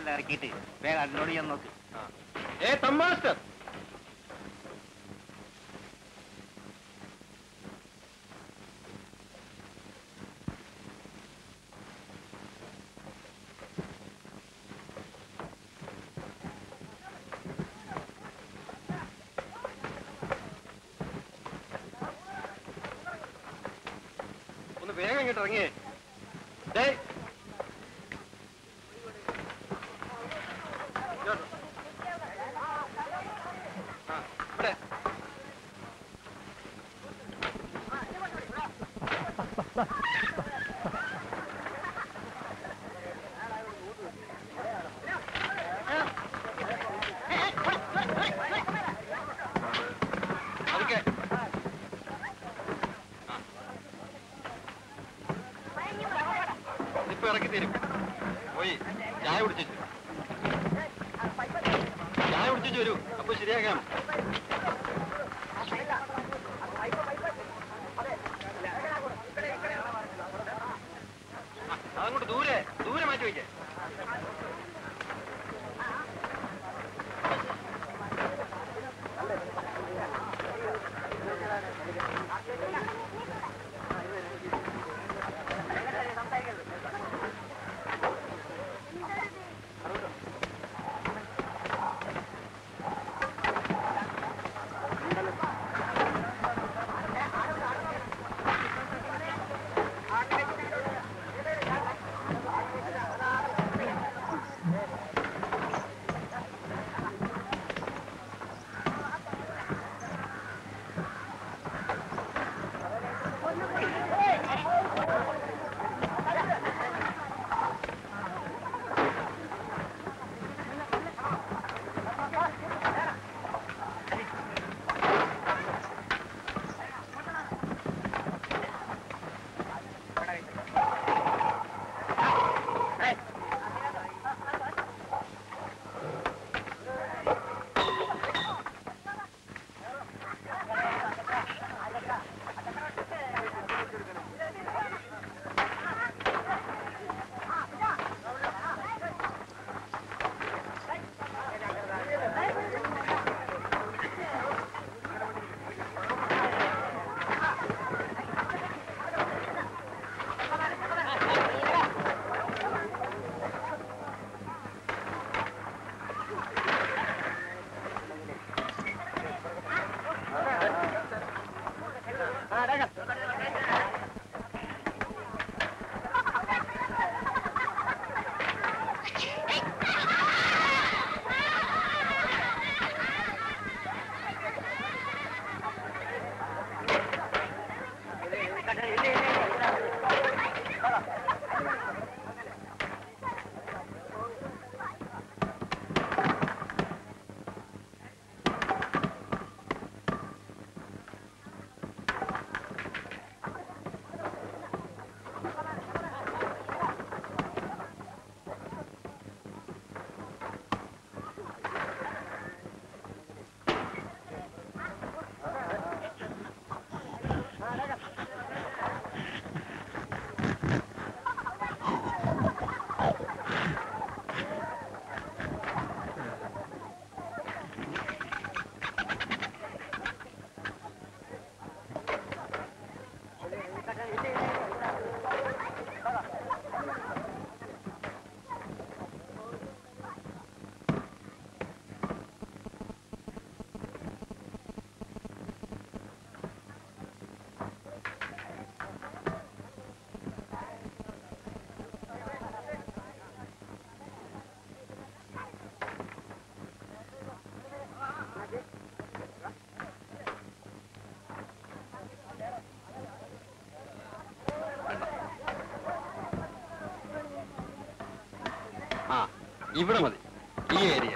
സാധനങ്ങളെല്ലാം ഇറക്കിയിട്ട് വേഗം അൺലോഡ് ചെയ്യാൻ നോക്ക് ഏ തമ്മാസ്റ്റർ ഒന്ന് വേഗം ഇങ്ങോട്ട് ഇറങ്ങിയേ ഡേയ് ഇങ്ങോട്ട്. ആ, ഇവിടെ. അതൊക്കെ ഇപ്പൊ ഇറക്കി തരും പോയി ചായ കുടിച്ചു ചായ കുടിച്ചു വരൂ അപ്പൊ ശരിയാക്കാം ആ, അതങ്ങോട്ട് ദൂരെ ദൂരെ മാറ്റി വയ്ക്കേ ആ ഇവിടെ മതി ഈ ഏരിയ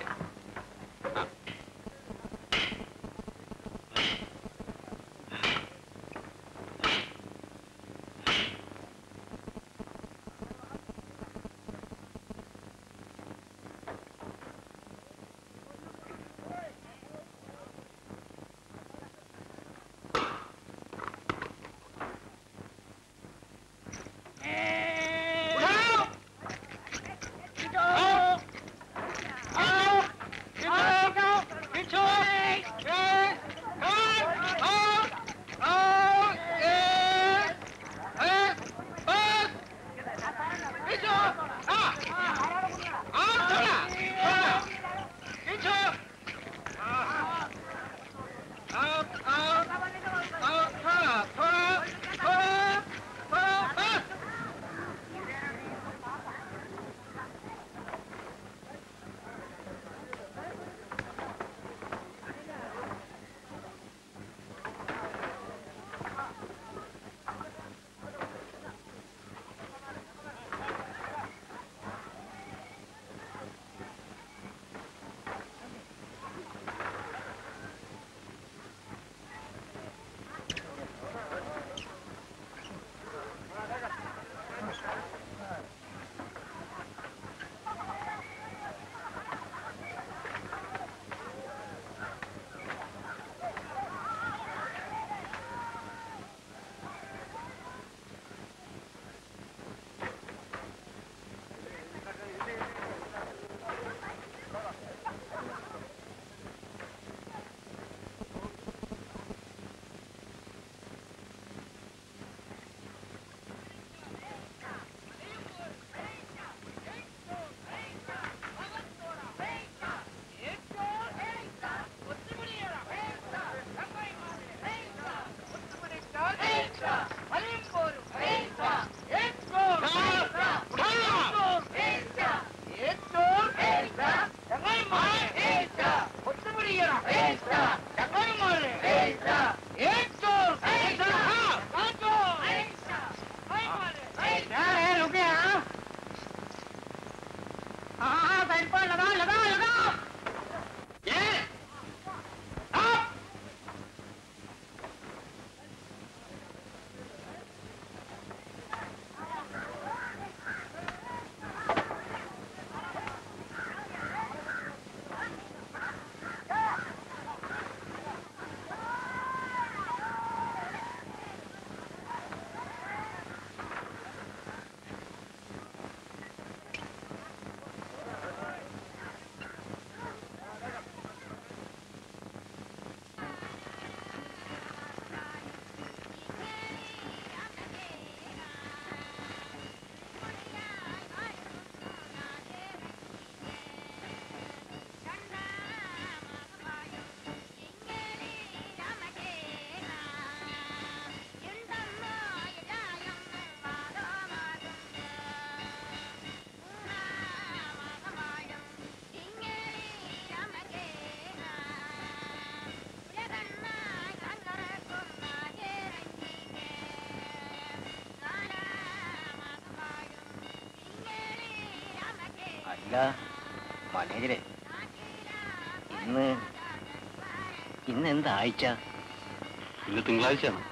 അല്ല മാനേജരെ ഇന്ന് ഇന്ന് എന്താ ആഴ്ച ഇന്ന് തിങ്കളാഴ്ചയാണ്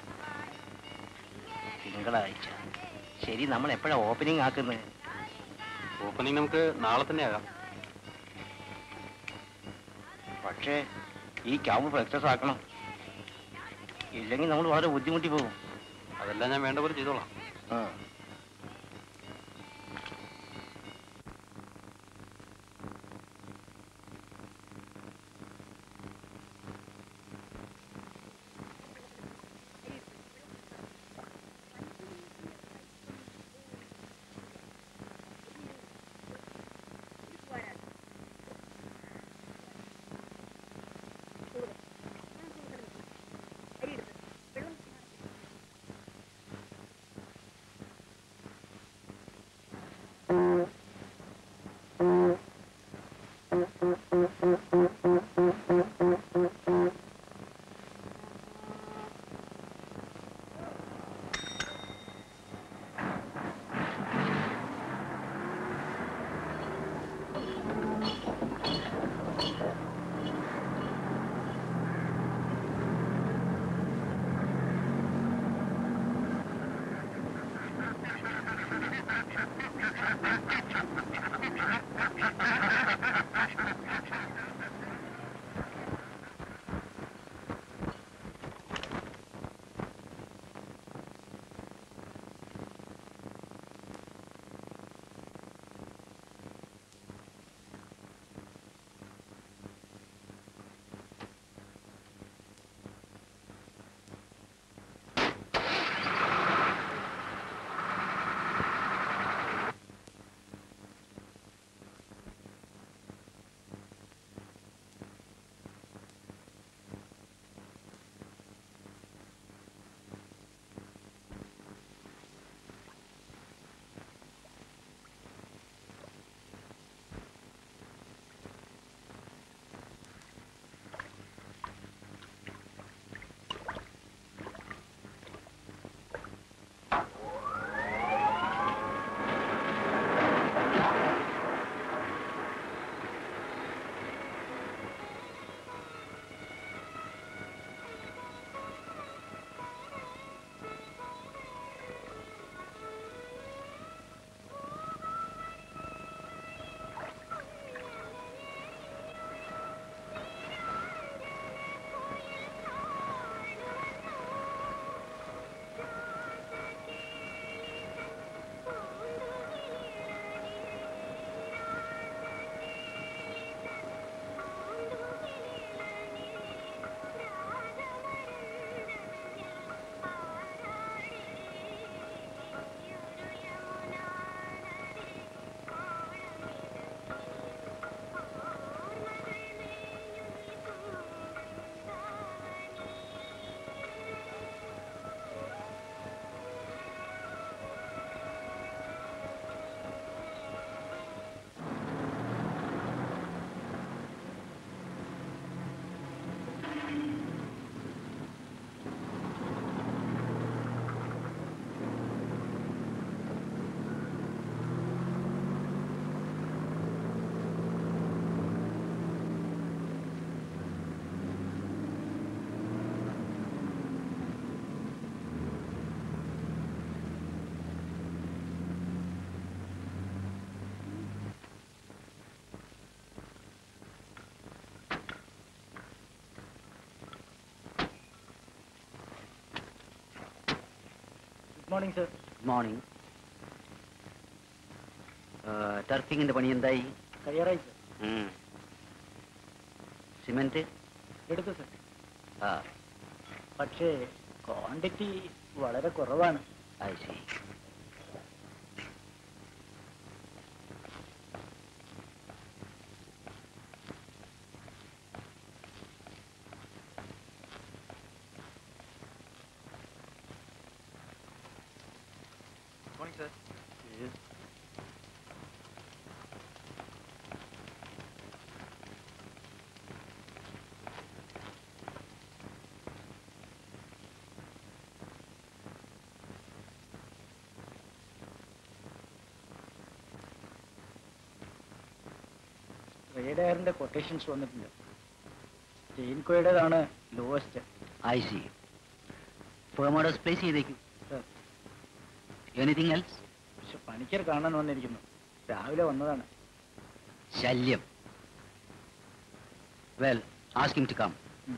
തിങ്കളാഴ്ച ശരി നമ്മൾ എപ്പോഴാ ഓപ്പണിംഗ് ആക്കുന്നത് ഓപ്പണിംഗ് നമുക്ക് നാളെ തന്നെ ആകാം പക്ഷേ ഈ ക്യാമ്പ് സക്സസ് ആക്കണം ഇല്ലെങ്കിൽ നമ്മൾ വളരെ ബുദ്ധിമുട്ടി പോകും അതെല്ലാം ഞാൻ വേണ്ട പോലെ ചെയ്തോളാം ആ മോർണിംഗ് സർ മോർണിംഗ് ടർഫിങ്ങിന്റെ പണി എന്തായി കഴിയാറായി സർ സിമെന്റ് എടുത്തു സർ ആ പക്ഷേ ക്വാണ്ടിറ്റി വളരെ കുറവാണ് ഐ സി മോർണിംഗ് സർ റേഡയറിന്റെ കൊട്ടേഷൻസ് വന്നിട്ടുണ്ട് ജെയിൻകോയുടേതാണ് lowest I see firm orders place ചെയ്തേക്കും സർ എനിത്തിങ് എൽസ് പക്ഷെ പണിക്കർ കാണാൻ വന്നിരിക്കുന്നു രാവിലെ വന്നതാണ് ശല്യം വെൽ ആസ്കിംഗ് ടു കം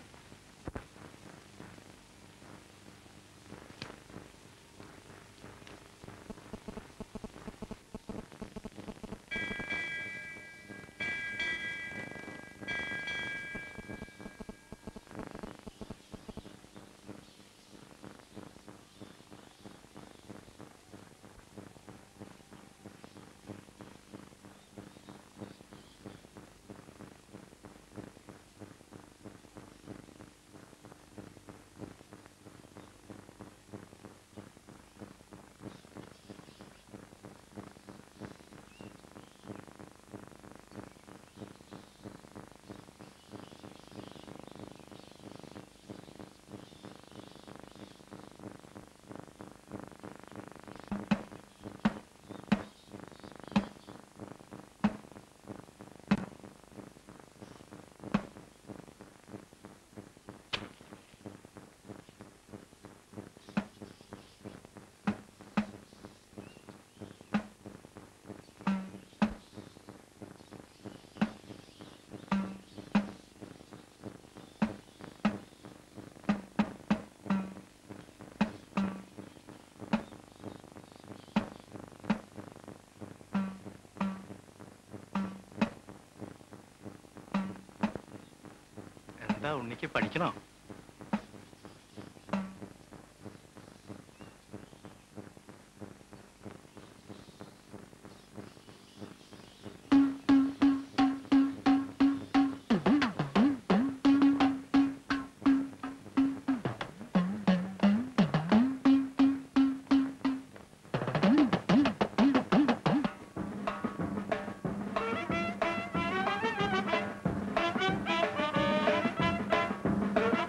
എന്താ ഉണ്ണിക്ക് പഠിക്കണോ ആ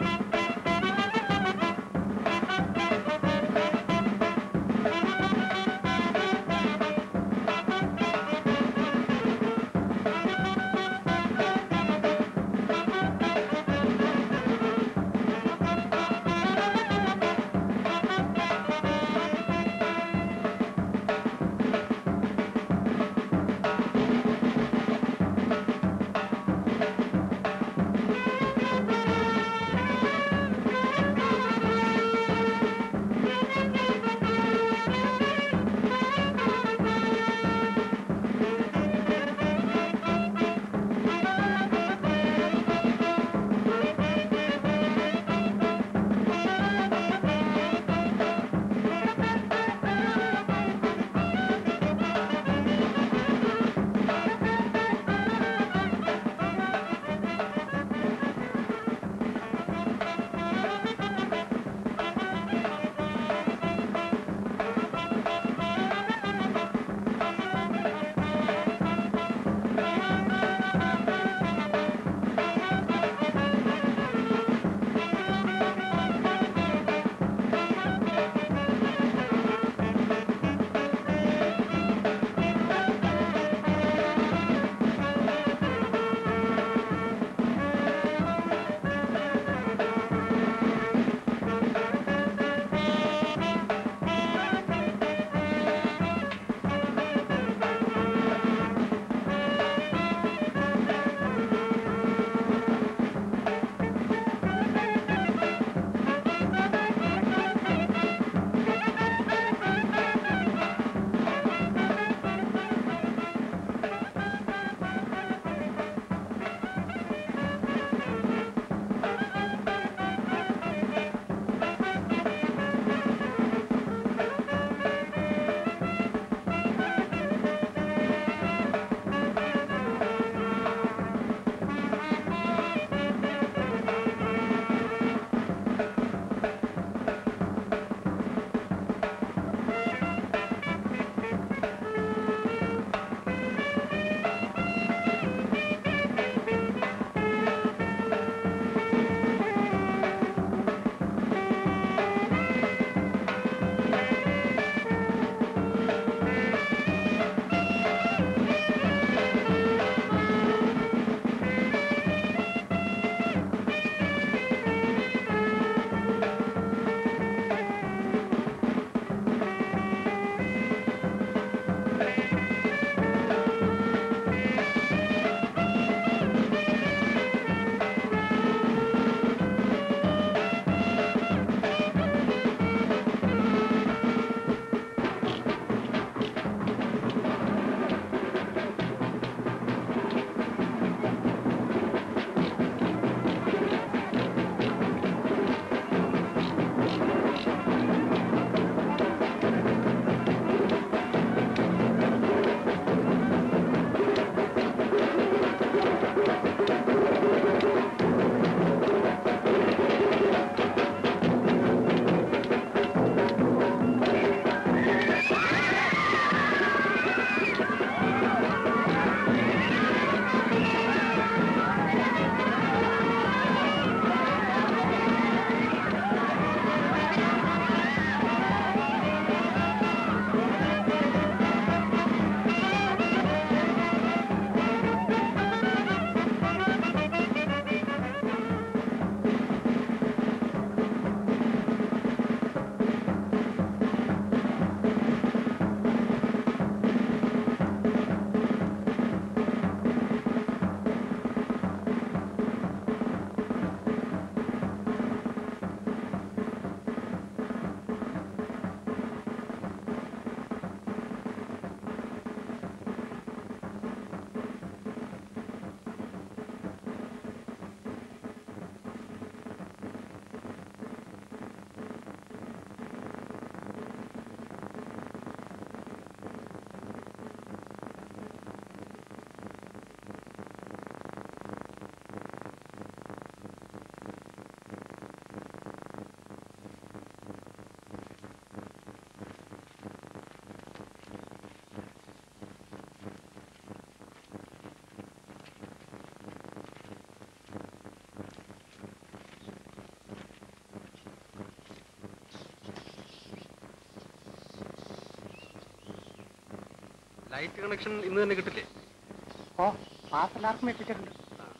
ലൈറ്റ് കണക്ഷൻ ഇന്ന് തന്നെ കിട്ടില്ലേ ഓ പാസ് എല്ലാവർക്കും എത്തിച്ചിട്ടുണ്ട്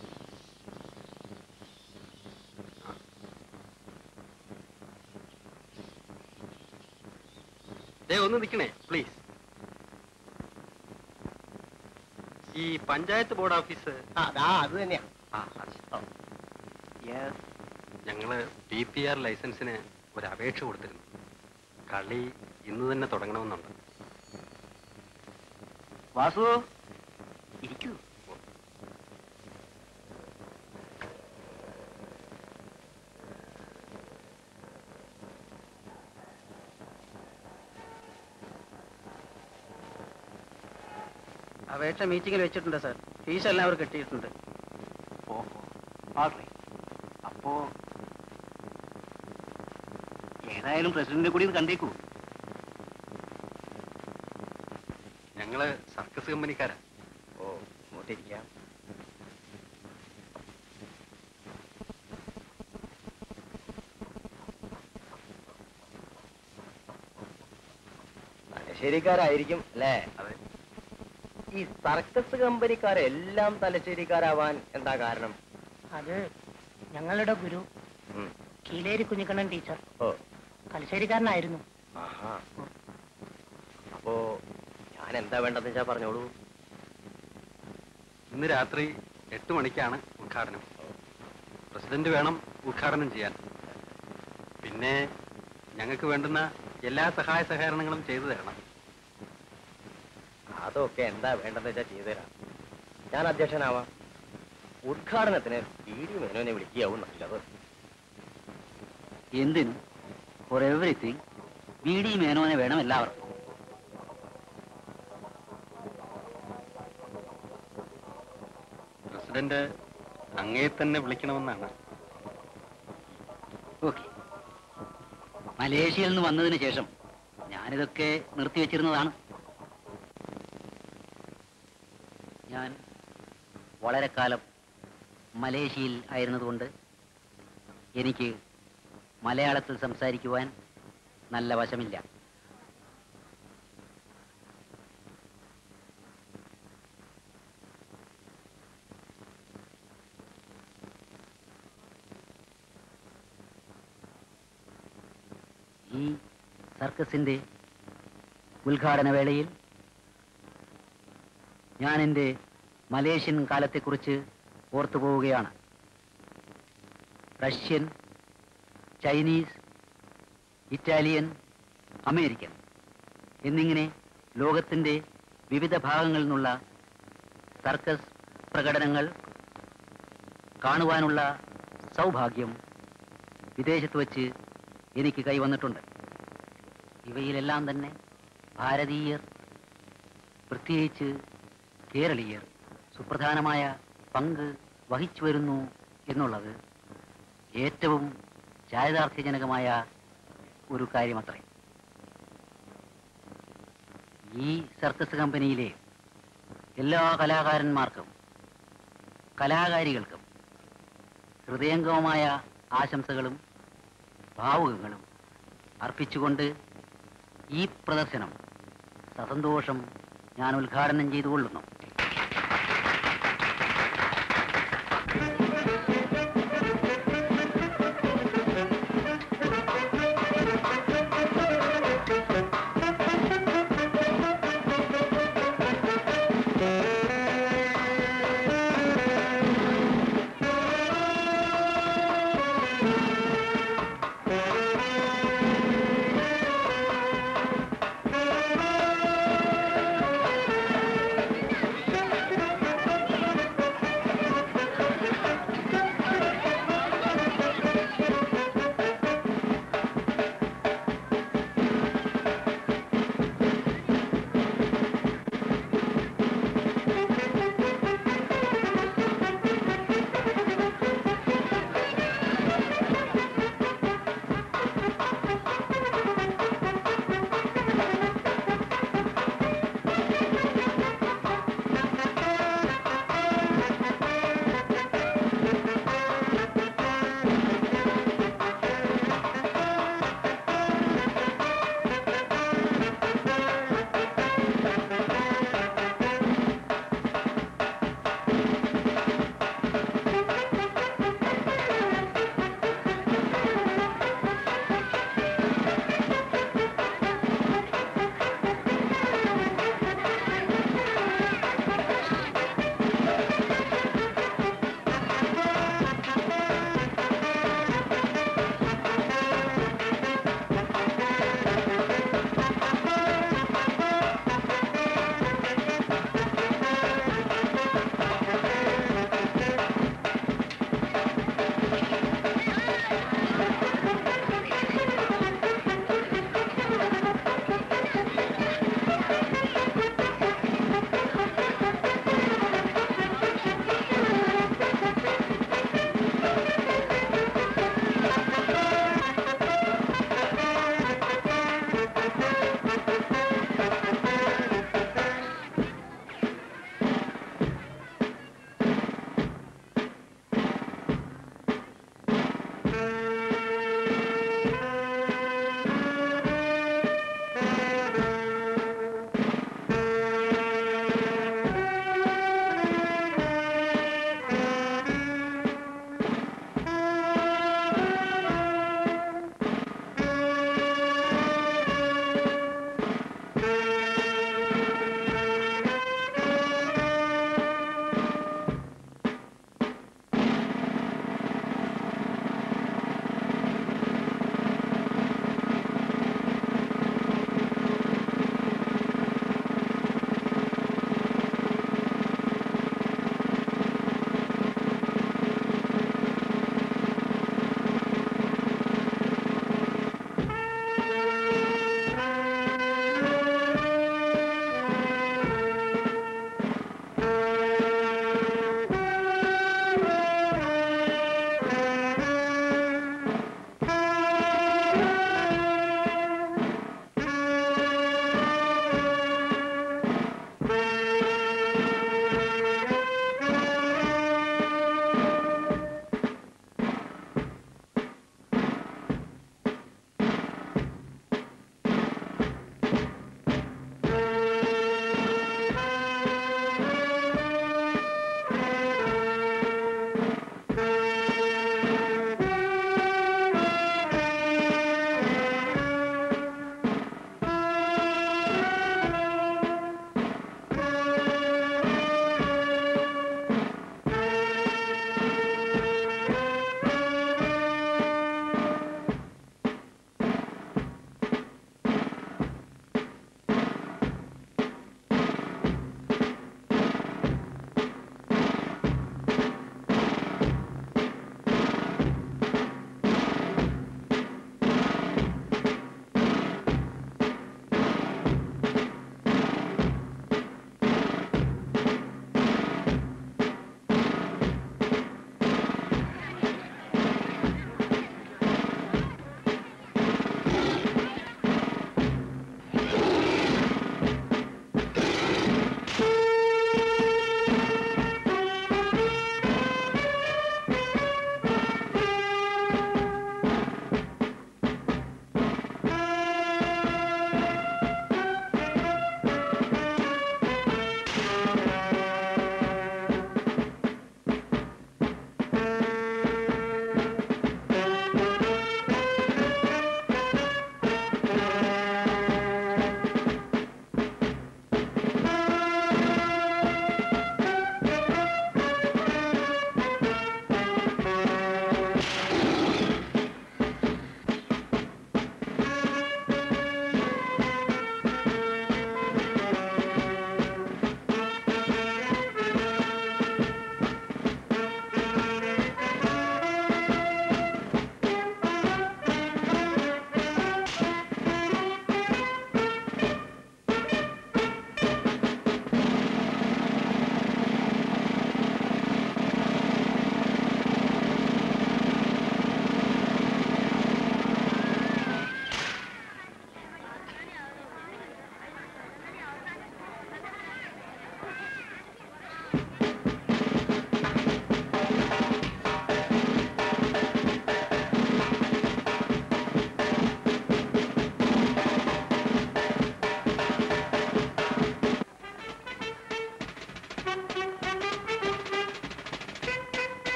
ദേ ഒന്ന് നിൽക്കണേ പ്ലീസ് ഈ പഞ്ചായത്ത് ബോർഡ് ഓഫീസ് അതാ അത് തന്നെയാ ആ അത് ഞങ്ങള് പി പി ആർ ലൈസൻസിന് ഒരു അപേക്ഷ കൊടുത്തിരുന്നു കളി ഇന്ന് തന്നെ തുടങ്ങണമെന്നുണ്ട് വാസു ഇരിക്കൂ അപേക്ഷ മീറ്റിംഗിൽ വെച്ചിട്ടുണ്ട് സാർ ഫീസ് എല്ലാം അവർ കിട്ടിയിട്ടുണ്ട് ഓഹോ ആട്ടെ അപ്പോ ഏതായാലും പ്രസിഡന്റിനെ കൂടി ഒന്ന് കണ്ടേക്കൂ ഞങ്ങള് സർക്കസ് കമ്പനിക്കാരാ ഓ ഇങ്ങോട്ടിരിക്കാം തലശ്ശേരിക്കാരായിരിക്കും അല്ലേ അതെ ഈ സർക്കസ് കമ്പനിക്കാരെല്ലാം തലശ്ശേരിക്കാരാവാൻ എന്താ കാരണം അത് ഞങ്ങളുടെ ഗുരു ഉം. കീലേരി കുഞ്ഞിക്കണ്ണൻ ടീച്ചർ ഓ തലശ്ശേരിക്കാരനായിരുന്നു ആഹാ അപ്പോ ഞാൻ എന്താ വേണ്ടതെന്ന് വെച്ചാ പറഞ്ഞോളൂ ഇന്ന് രാത്രി എട്ട് മണിക്കാണ് ഉദ്ഘാടനം പ്രസിഡന്റ് വേണം ഉദ്ഘാടനം ചെയ്യാൻ പിന്നെ ഞങ്ങൾക്ക് വേണ്ടുന്ന എല്ലാ സഹായ സഹകരണങ്ങളും ചെയ്തു തരണം അതൊക്കെ എന്താ വേണ്ടതെന്ന് വെച്ചാ ചെയ്തുതരാം ഞാൻ അധ്യക്ഷനാവാം ഉദ്ഘാടനത്തിന് പി ഡി മേനോനെ വിളിക്കുകയാവും നല്ലത് എന്തിനും ഫോർ എവറിത്തിങ് ബി ഡി മേനോനെ വേണം എല്ലാവർക്കും പ്രസിഡന്റ് അങ്ങേ തന്നെ വിളിക്കണമെന്നാണ് ഓക്കെ മലേഷ്യയിൽ നിന്ന് വന്നതിന് ശേഷം ഞാനിതൊക്കെ നിർത്തിവെച്ചിരുന്നതാണ് ഞാൻ വളരെ കാലം മലേഷ്യയിൽ ആയിരുന്നതുകൊണ്ട് എനിക്ക് മലയാളത്തിൽ സംസാരിക്കുവാൻ നല്ല വശമില്ല ഈ സർക്കസിന്റെ ഉദ്ഘാടന വേളയിൽ ഞാൻ എൻ്റെ മലേഷ്യൻ കാലത്തെക്കുറിച്ച് ഓർത്തു പോവുകയാണ് റഷ്യൻ ചൈനീസ് ഇറ്റാലിയൻ അമേരിക്കൻ എന്നിങ്ങനെ ലോകത്തിൻ്റെ വിവിധ ഭാഗങ്ങളിൽ നിന്നുള്ള സർക്കസ് പ്രകടനങ്ങൾ കാണുവാനുള്ള സൗഭാഗ്യം വിദേശത്ത് വച്ച് എനിക്ക് കൈവന്നിട്ടുണ്ട് ഇവയിലെല്ലാം തന്നെ ഭാരതീയർ പ്രത്യേകിച്ച് കേരളീയർ സുപ്രധാനമായ പങ്ക് വഹിച്ചു വരുന്നു എന്നുള്ളത് ഏറ്റവും ചാരിതാർത്ഥ്യജനകമായ ഒരു കാര്യമത്രേ ഈ സർക്കസ് കമ്പനിയിലെ എല്ലാ കലാകാരന്മാർക്കും കലാകാരികൾക്കും ഹൃദയംഗമമായ ആശംസകളും ഭാവുകങ്ങളും അർപ്പിച്ചുകൊണ്ട് ഈ പ്രദർശനം സസന്തോഷം ഞാൻ ഉദ്ഘാടനം ചെയ്തുകൊള്ളുന്നു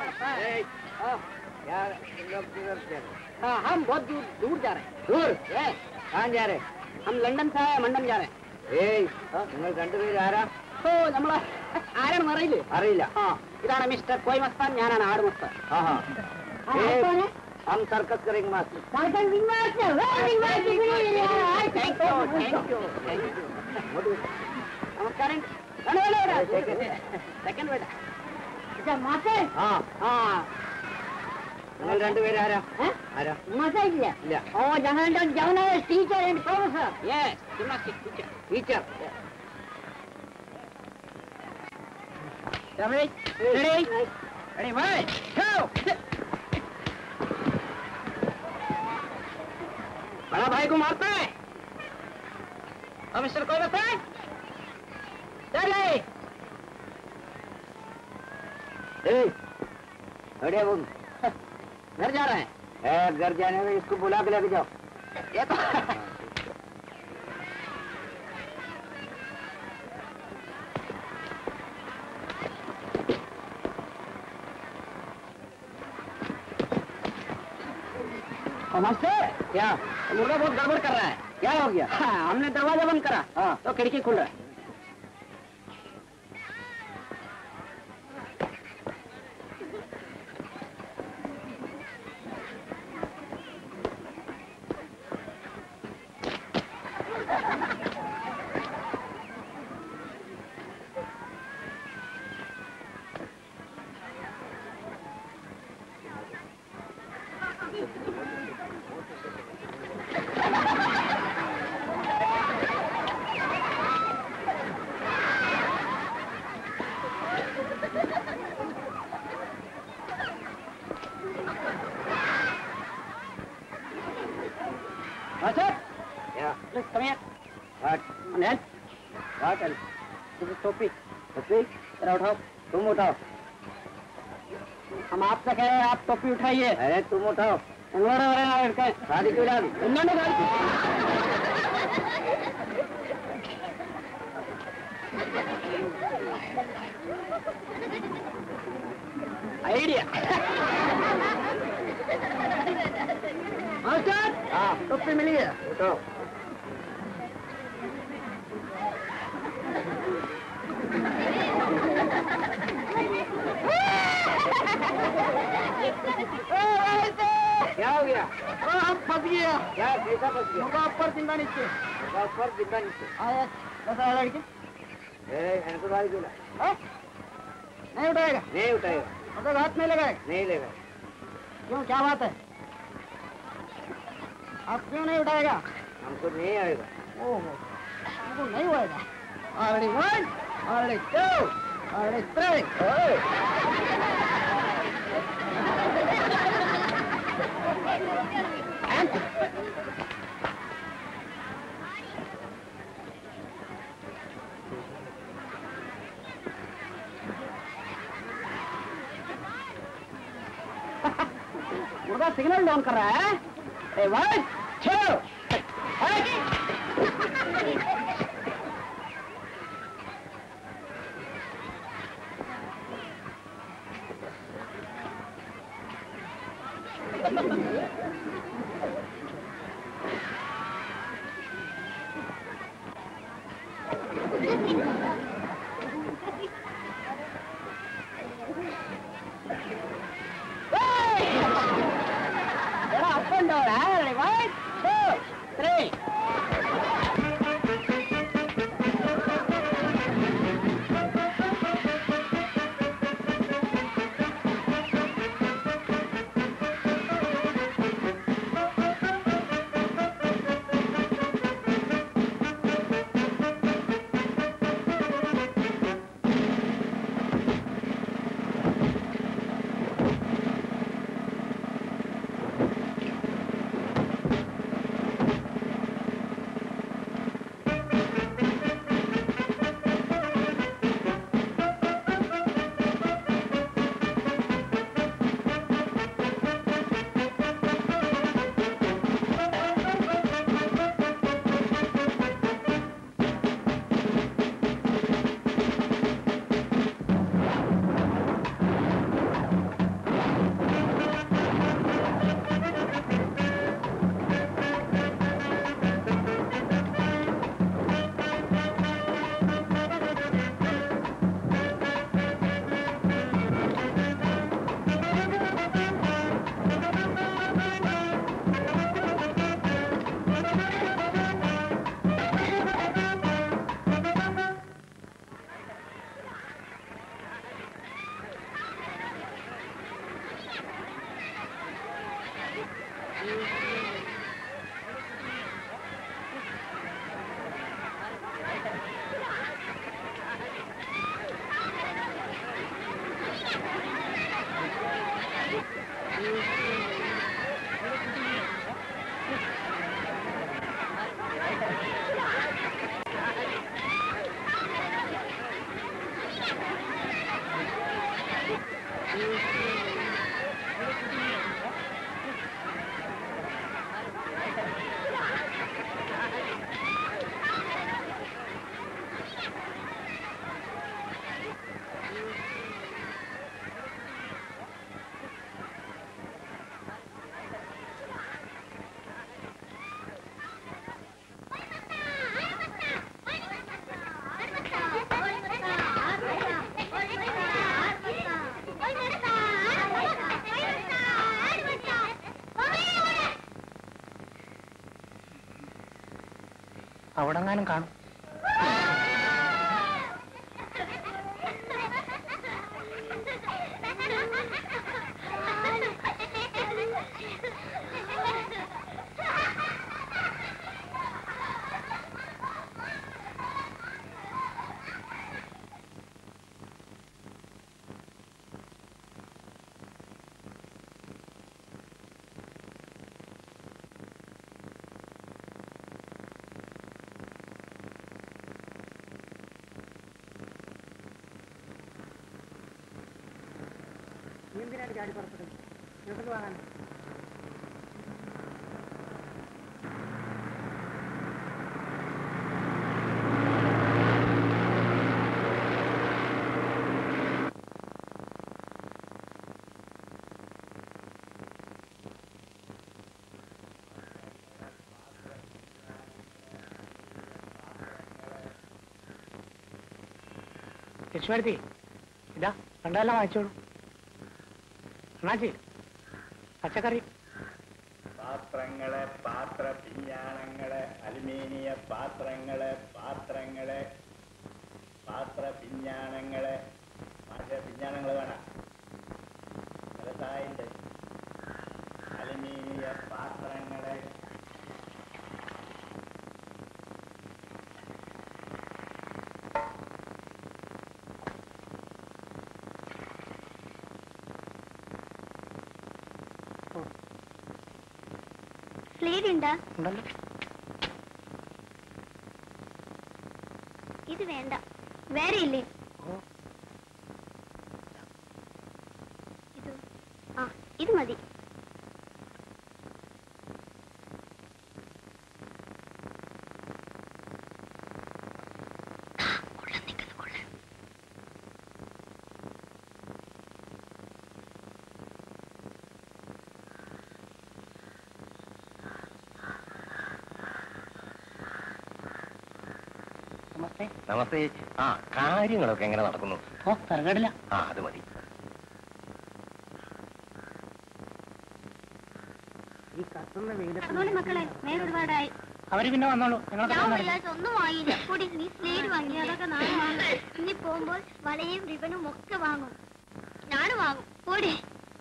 हाँ हम बहुत दूर दूर जा रहे हैं दूर कहाँ जा रहे हम ലണ്ടൻ से മണ്ടൻ जा रहे हैं ഏയ് നിങ്ങൾ രണ്ടുപേരും ആരാ ഓ നമ്മളെ ആരാണെന്ന് അറിയില്ലേ അറിയില്ല ആ ഇതാണ് മിസ്റ്റർ കോയ് മസ്താൻ ഞാനാണ് ആട് മസ്താൻ हम सर्कस करेंगे मास्टर നമസ്കാരം സെക്കൻഡ് വേണ്ട ആ ആ നിങ്ങൾ രണ്ടുപേരും ആരാ ആരാ ഇല്ല ഓ ഞങ്ങളുടെ ജവന teacher and professor Yes, gymnastics teacher. Teacher. Ready? Ready? Ready? One, two. बड़ा भाई को मारता है और मिस्टर कोई बता चले अरे वो घर जा रहे हैं घर जाने में इसको बुला के लेके जाओ ये तो नमस्ते क्या मुर्गा बहुत गड़बड़ कर रहा है क्या हो गया हाँ, हमने दरवाजा बंद करा हाँ तो खिड़की खुल रहा है Master? Yeah. Please come here. What? And then? What else? This is topic. Topic? Then उठाओ. तुम उठाओ. हम आपसे कह रहे हैं आप टोपी उठाइए अरे तुम उठाओ उन्होंने लड़के शादी क्यों डाली उन्होंने डाली आइडिया मास्टर हाँ टोपी मिली है उठाओ क्या हो गया हम फंस गया क्या कैसा फंस गया मुका ऊपर जिंदा नीचे मुका ऊपर जिंदा नीचे आया कैसा है लड़की ए को भाई बोला नहीं उठाएगा नहीं उठाएगा मतलब हाथ नहीं लगाएगा नहीं लगाएगा क्यों क्या बात है आप क्यों नहीं उठाएगा हमको नहीं आएगा ओहो हमको नहीं होएगा already one already two already three मुर्गा सिग्नल डाउन कर रहा है ए one two Get up and down, huh? One, two, three. അവിടെങ്ങാനും കാണും ലക്ഷ്മി ഇതാ രണ്ടെല്ലാം വാങ്ങിച്ചോളൂ അണ്ണാച്ചി പച്ചക്കറി പാത്രങ്ങള് പാത്ര പിഞ്ഞാണങ്ങള് അലുമിനിയ പാത്രങ്ങള് പാത്രങ്ങള് പാത്ര പിഞ്ഞാണങ്ങള് പാത്ര പിഞ്ഞാണങ്ങള് വേണം വ്യവസായുണ്ട് അലുമിനിയ പാത്രങ്ങള് സ്ലേറ്റ് ഉണ്ടോ ഉണ്ടല്ലോ ഇത് വേണ്ട വേറെ ഇല്ലേ ഓ. ഇത് ആ ഇത് മതി കൊള്ളാം, നിൽക്കുന്നു, കൊള്ളാം. നമസ്തേ നമസ്തേ ആ കാര്യങ്ങളൊക്കെ എങ്ങനെ നടക്കുന്നു ഓ തരക്കേടില്ല ആ അത് മതി ഈ കത്തുന്ന വെയിലത്ത് നടന്നോളി മക്കളെ നേരെ ഒരുപാടായി അവര് പിന്നെ വന്നോളൂ ഞാൻ ഞങ്ങൾ വെള്ളിയാഴ്ച ഒന്നും വാങ്ങിയില്ല കൂടി നീ സ്ലേറ്റ് വാങ്ങി അതൊക്കെ നാളെ വാങ്ങും ഇനി പോകുമ്പോൾ വളയും റിബണും ഒക്കെ വാങ്ങും ഞാനും വാങ്ങും കൂടി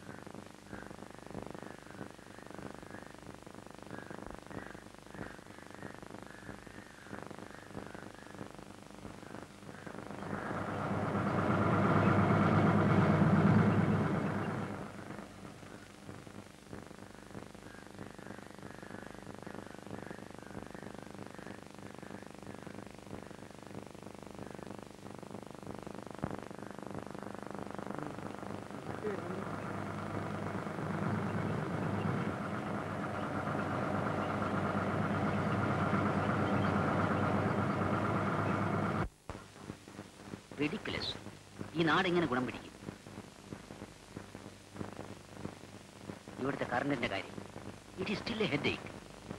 റിഡിക്കുലസ് ഈ നാട് എങ്ങനെ ഗുണം പിടിക്കും ഇവിടുത്തെ കറണ്ടിന്റെ കാര്യം it is still a headache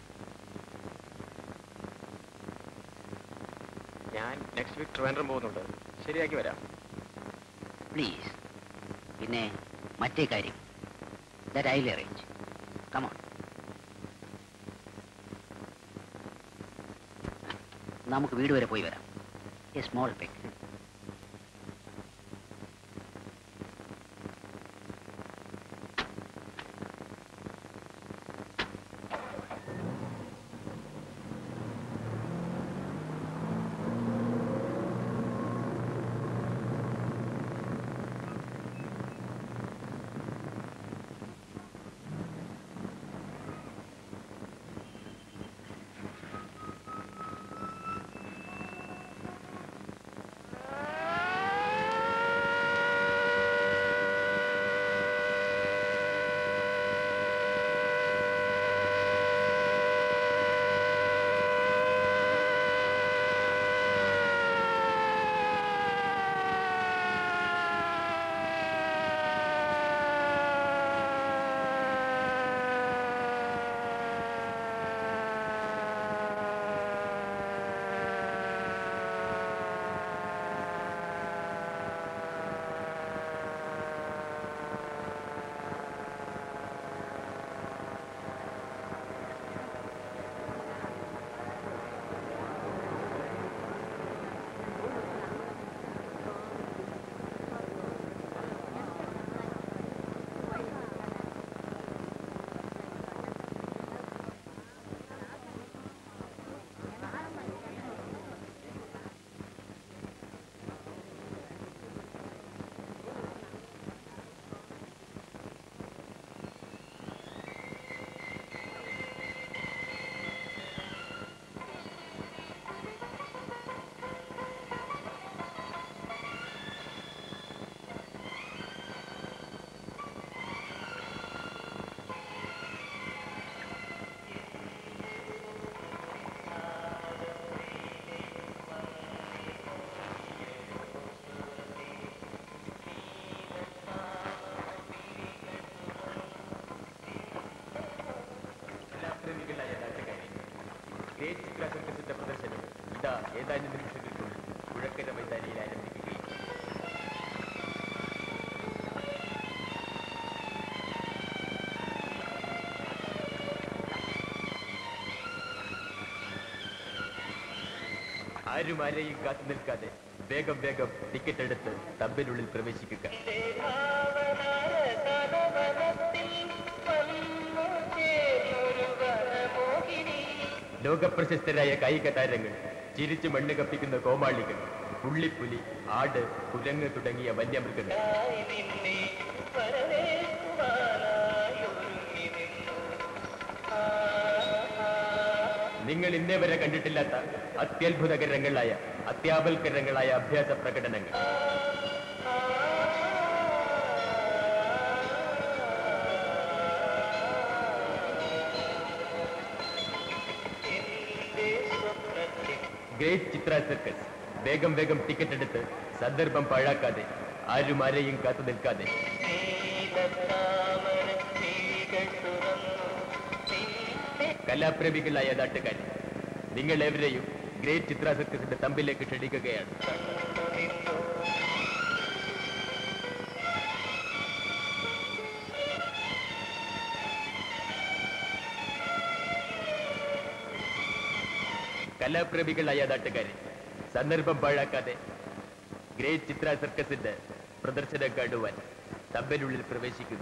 ഞാൻ നെക്സ്റ്റ് വീക്ക് ട്രിവാൻഡ്രം പോകുന്നുണ്ട് ശരിയാക്കി വരാം പ്ലീസ് പിന്നെ മറ്റേ കാര്യം ദാറ്റ് ഐ അറേഞ്ച് കമോൺ നമുക്ക് വീട് വരെ പോയി വരാം എ സ്മോൾ പെക്ക് കലാശാലയിൽ ആരംഭിക്കുകയും ആരും ആരെയും കാത്തു നിൽക്കാതെ വേഗം വേഗം ടിക്കറ്റ് എടുത്ത് തമ്പിനുള്ളിൽ പ്രവേശിക്കുക ലോകപ്രശസ്തരായ കായിക താരങ്ങൾ ചിരിച്ചു മണ്ണ് കപ്പിക്കുന്ന കോമാളികൾ പുള്ളിപ്പുലി ആട് കുരങ്ങ് തുടങ്ങിയ വന്യമൃഗങ്ങൾ നിങ്ങൾ ഇന്നേ വരെ കണ്ടിട്ടില്ലാത്ത അത്യത്ഭുതകരങ്ങളായ അത്യാപൽക്കരങ്ങളായ അഭ്യാസ പ്രകടനങ്ങൾ ഗ്രേറ്റ് ചിത്ര സർക്കസ് വേഗം വേഗം ടിക്കറ്റ് എടുത്ത് സന്ദർഭം പാഴാക്കാതെ ആരും ആരെയും കാത്തു നിൽക്കാതെ കലാപ്രേമികളായ നാട്ടുകാർ നിങ്ങൾ എവരെയും ഗ്രേറ്റ് ചിത്ര സർക്കസിന്റെ തമ്പിലേക്ക് ക്ഷണിക്കുകയാണ് കലാപ്രേമികളായ നാട്ടുകാരെ സന്ദർഭം പാഴാക്കാതെ ഗ്രേറ്റ് ചിത്ര സർക്കസിന്റെ പ്രദർശനം കാണുവാൻ തമ്പിനുള്ളിൽ പ്രവേശിക്കുക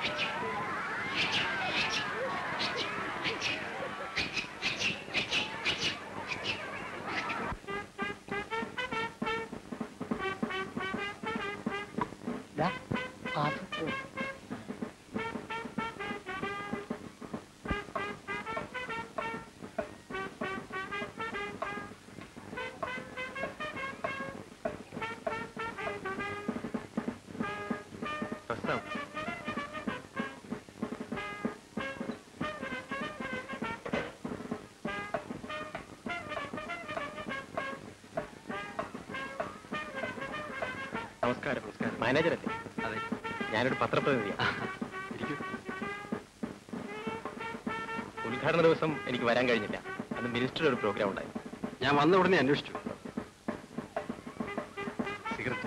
പ്രശ്നം നമസ്കാരം നമസ്കാരം മാനേജറല്ലേ അതെ ഞാനൊരു പത്രപ്രതിനിധിയാണ് ഇരിക്കൂ ഉദ്ഘാടന ദിവസം എനിക്ക് വരാൻ കഴിഞ്ഞില്ല അന്ന് മിനിസ്റ്ററുടെ ഒരു പ്രോഗ്രാം ഉണ്ടായിരുന്നു ഞാൻ വന്ന ഉടനെ അന്വേഷിച്ചു സിഗരറ്റ്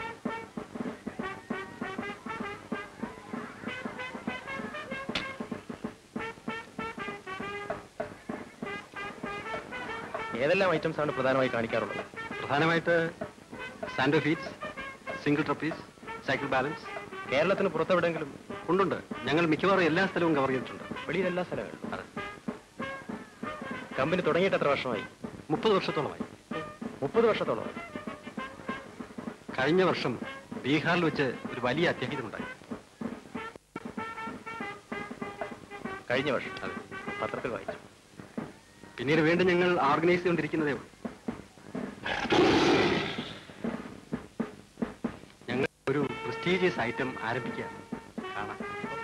ഏതെല്ലാം ഐറ്റംസ് ആണ് പ്രധാനമായി കാണിക്കാറുള്ളത് പ്രധാനമായിട്ട് Sandow feats single trapeze cycle balance കേരളത്തിന് പുറത്തെവിടെങ്കിലും ഉണ്ടുണ്ട് ഞങ്ങൾ മിക്കവാറും എല്ലാ സ്ഥലവും കവർ ചെയ്തിട്ടുണ്ട് വെളിയിൽ എല്ലാ സ്ഥലങ്ങളിലും അതെ കമ്പനി തുടങ്ങിയിട്ട് എത്ര വർഷമായി മുപ്പത് വർഷത്തോളമായി മുപ്പത് വർഷത്തോളമായി കഴിഞ്ഞ വർഷം ബീഹാറിൽ വെച്ച് ഒരു വലിയ അത്യാഹിതമുണ്ടായി കഴിഞ്ഞ വർഷം അതെ പത്രത്തിൽ വായിച്ചു പിന്നീട് വീണ്ടും ഞങ്ങൾ ഓർഗനൈസ് ചെയ്തുകൊണ്ടിരിക്കുന്നതേ ഉള്ളൂ ഞങ്ങൾ ഒരു പ്രസ്റ്റീജിയസ് ഐറ്റം ആരംഭിക്കുകയാണ് കാണാം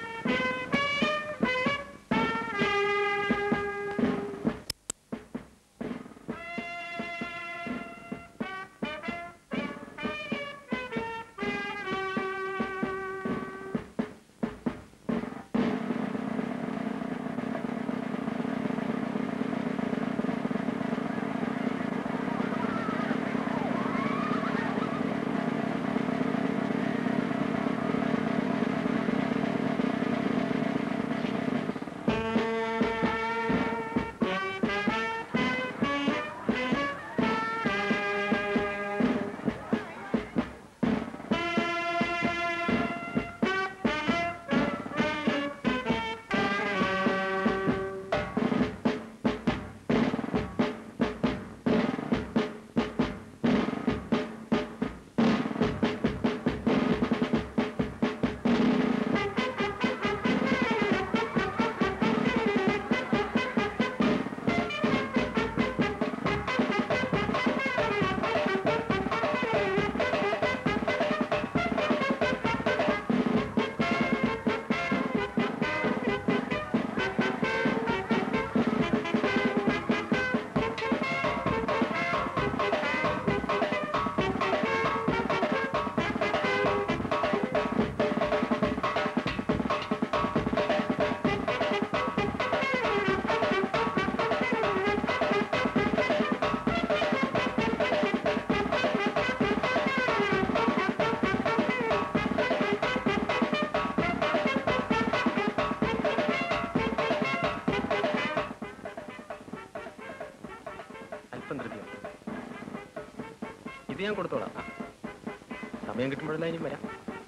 അല്പം ധൃതിയുണ്ട് ഇത് ഞാൻ കൊടുത്തോളാം സമയം കിട്ടുമ്പോഴെല്ലാം ഇനിയും വരാം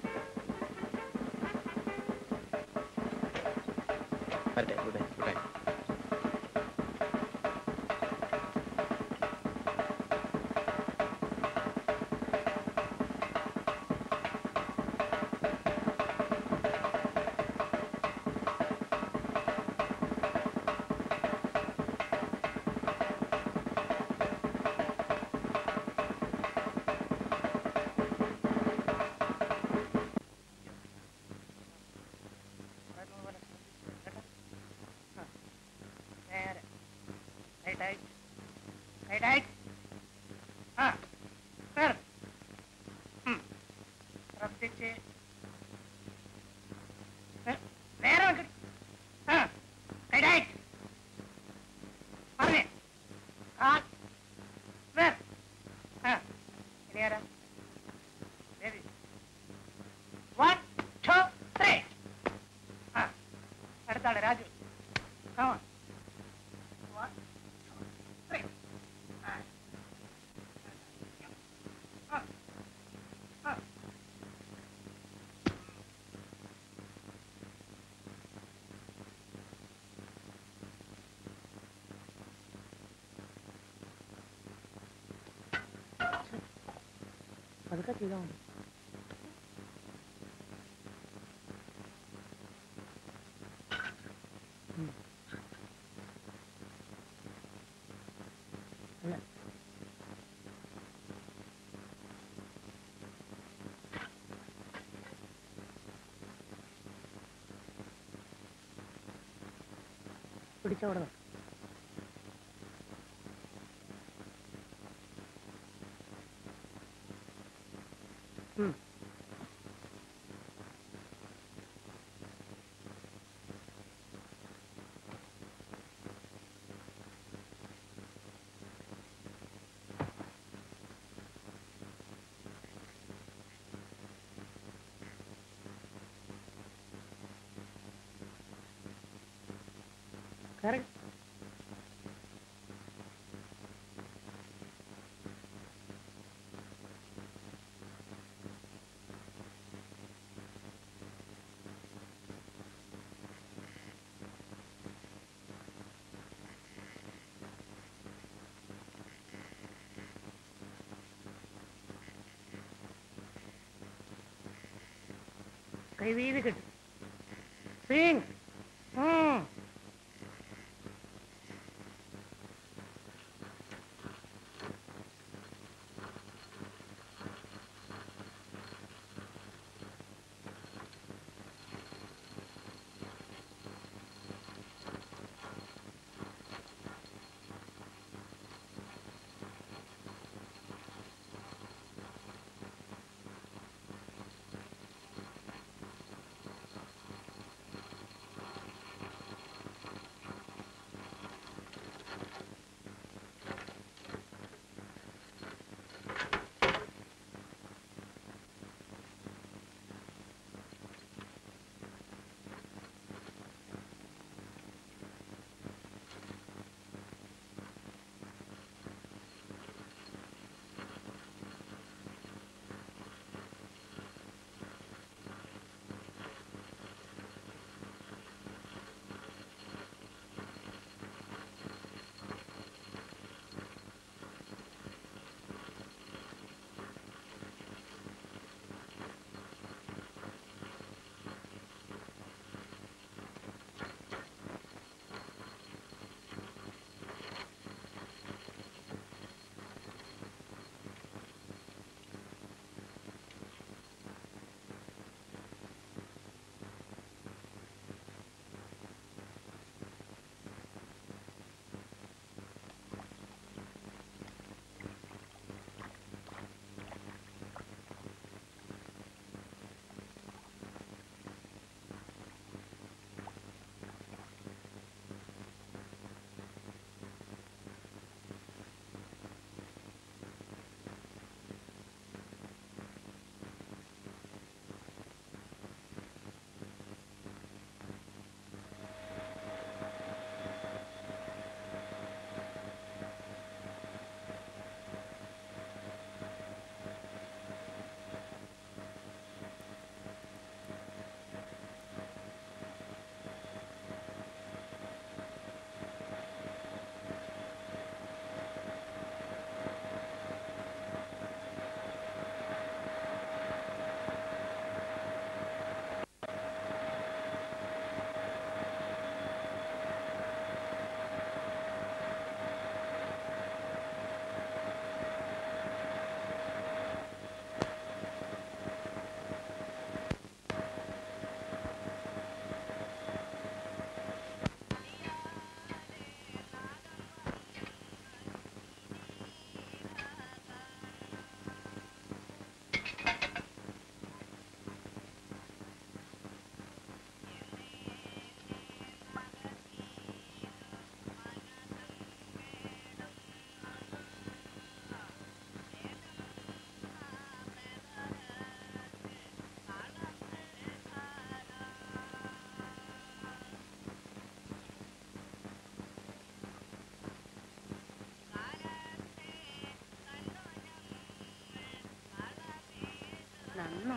വരട്ടെ ഗുഡ് നൈറ്റ് ഗുഡ് നൈറ്റ് നേരെ റൈറ്റ് റൈറ്റ് റൈറ്റ് ആ നേരെ ഉം. ശ്രദ്ധിച്ച് നേ- നേരെ വെക്ക്. ആ റൈറ്റ് റൈറ്റ് പറഞ്ഞേ ആ നേരെ ആ ഇനി ആരാ ബേബി വൺ ടു ത്രീ ആ അടുത്താണ് Raju Come on. One, two, three. Ah. Ah. Ah. പതുക്കെ ചെയ്താൽ മതി ഉം. അല്ല പിടിച്ചവിടെ നിർത്ത്. ഉം. കറക്റ്റ് കൈ വീതി കിട്ടും സിംഗ് ഉം. നന്നോ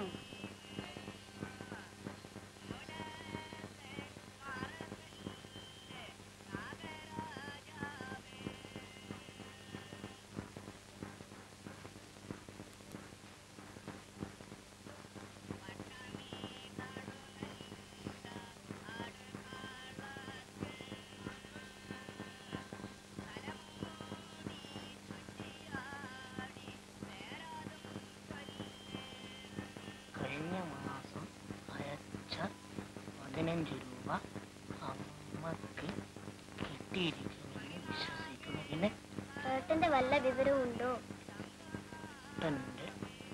പതിനഞ്ച് രൂപ അമ്മക്ക് കിട്ടിയിരിക്കുമെന്ന് വിശ്വസിക്കുന്നു പിന്നെ ഏട്ടന്റെ വല്ല വിവരവും ഉണ്ടോ തന്റെ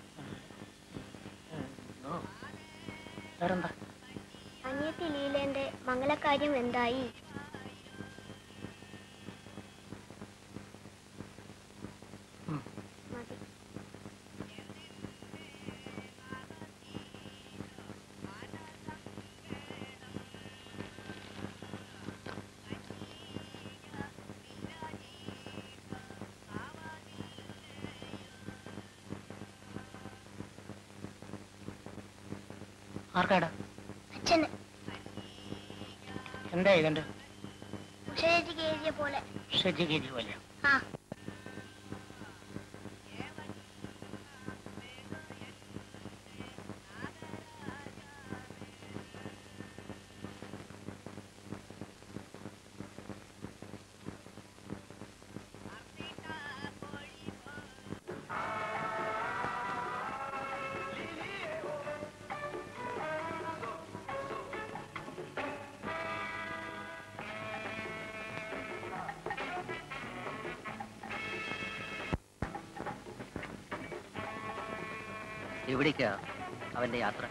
ഉണ്ടോ? വേറെന്താ അനിയത്തി ലീലേന്റെ മംഗളകാര്യം എന്തായി ഉം. മതി ആർക്കാടാ അച്ഛന് എന്താ ഇതുണ്ട് ഉഷേജിക്ക് എഴുതിയ പോലെ ഷജ്ജിഗിരി പോലെ ആ എവിടേക്കാ അവന്റെ യാത്ര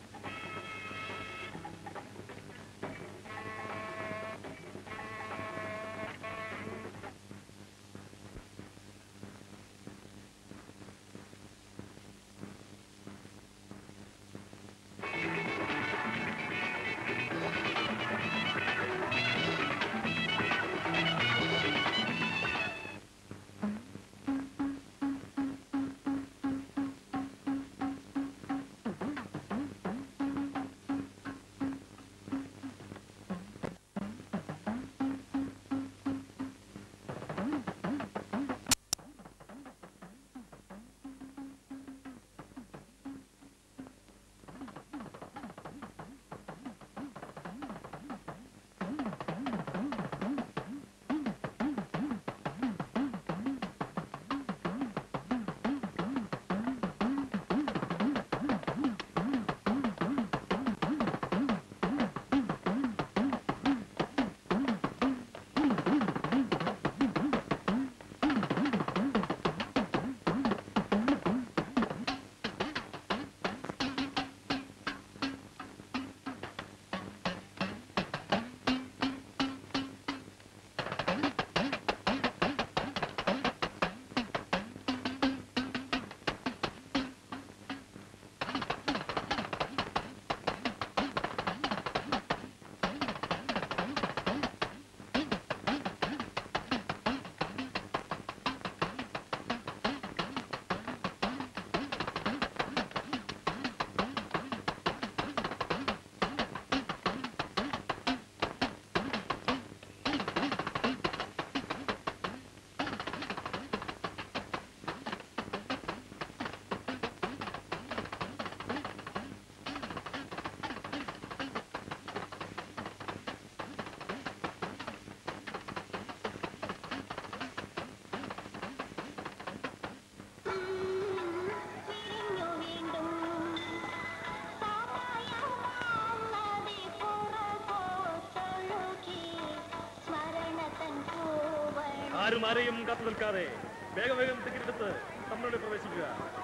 ആരും ആരെയും കാത്തു നിൽക്കാതെ വേഗം വേഗം ടിക്കറ്റ് എടുത്ത് നമ്മളുടെ പ്രവേശിക്കുക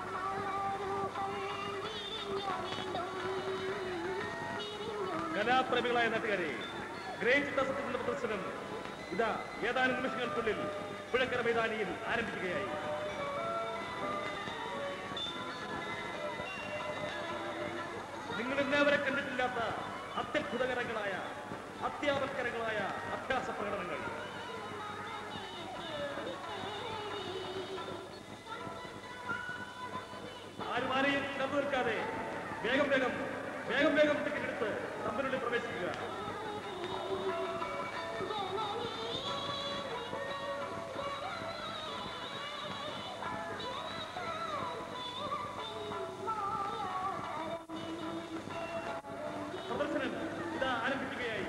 കലാപ്രേമികളായ നാട്ടുകാരെ ഗ്രേറ്റ് ചിത്രസത്യത്തിന്റെ പ്രദർശനം ഇതാ ഏതാനും നിമിഷങ്ങൾക്കുള്ളിൽ പുഴക്കര മൈതാനിയിൽ ആരംഭിക്കുകയായി നിങ്ങൾ ഇന്നേവരെ കണ്ടിട്ടില്ലാത്ത അത്യത്ഭുതകരങ്ങളായ അത്യാവൽക്കരങ്ങളായ അഭ്യാസ പ്രകടനങ്ങൾ ആരും ആരെയും കണ്ടു നിൽക്കാതെ വേഗം വേഗം വേഗം വേഗം ടിക്കറ്റ് എടുത്ത് തമ്മിനുള്ളിൽ പ്രവേശിക്കുക പ്രദർശനം ഇതാ ആരംഭിക്കുകയായി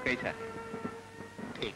कैसा है ठीक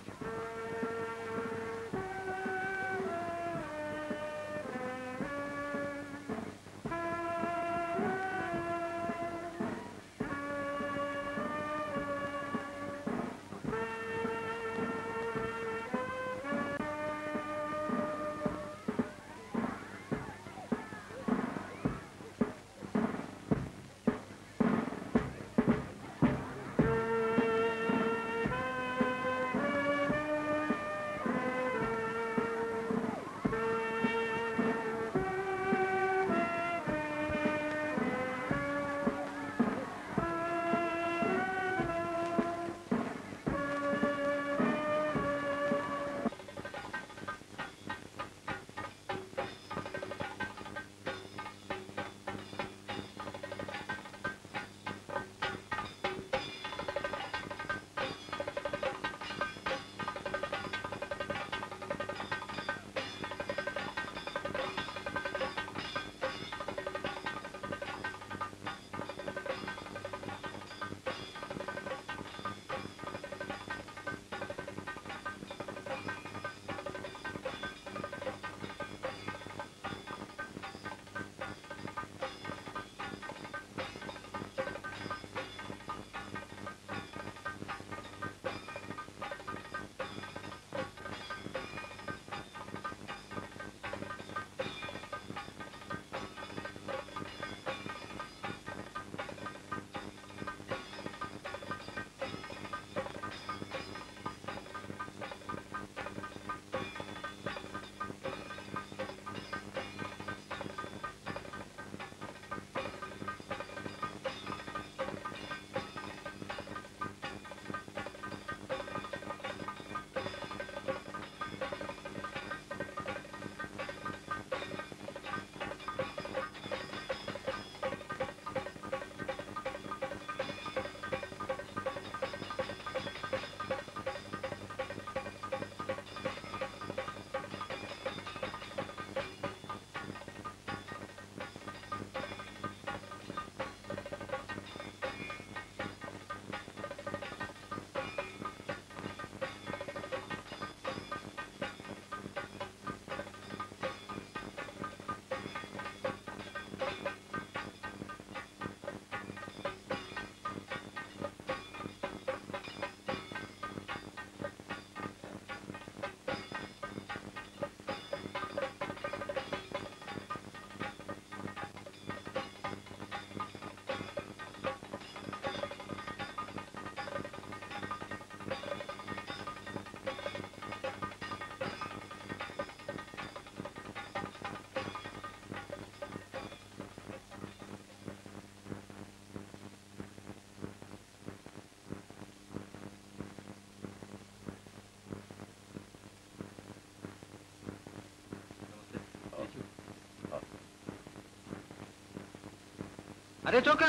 अरे चौका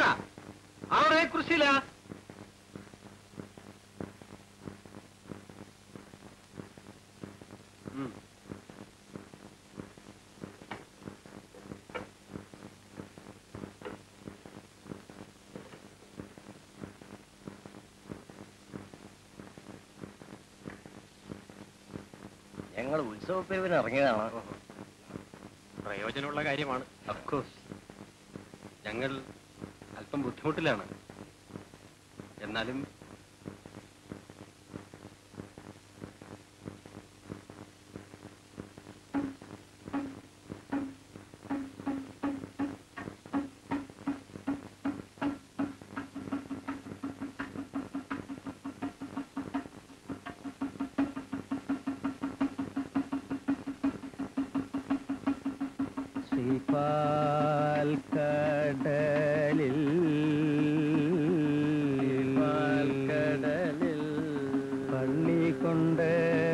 आओ रे कुर्सी ला हम्म ഞങ്ങൾ ഉത്സവപ്പിരിവിന് ഇറങ്ങിയതാണ് പ്രയോജനമുള്ള കാര്യമാണ് അഫ്കോഴ്സ് ഞങ്ങൾ അല്പം ബുദ്ധിമുട്ടിലാണ് എന്നാലും കടലിൽ കടലിൽ പള്ളി കൊണ്ട്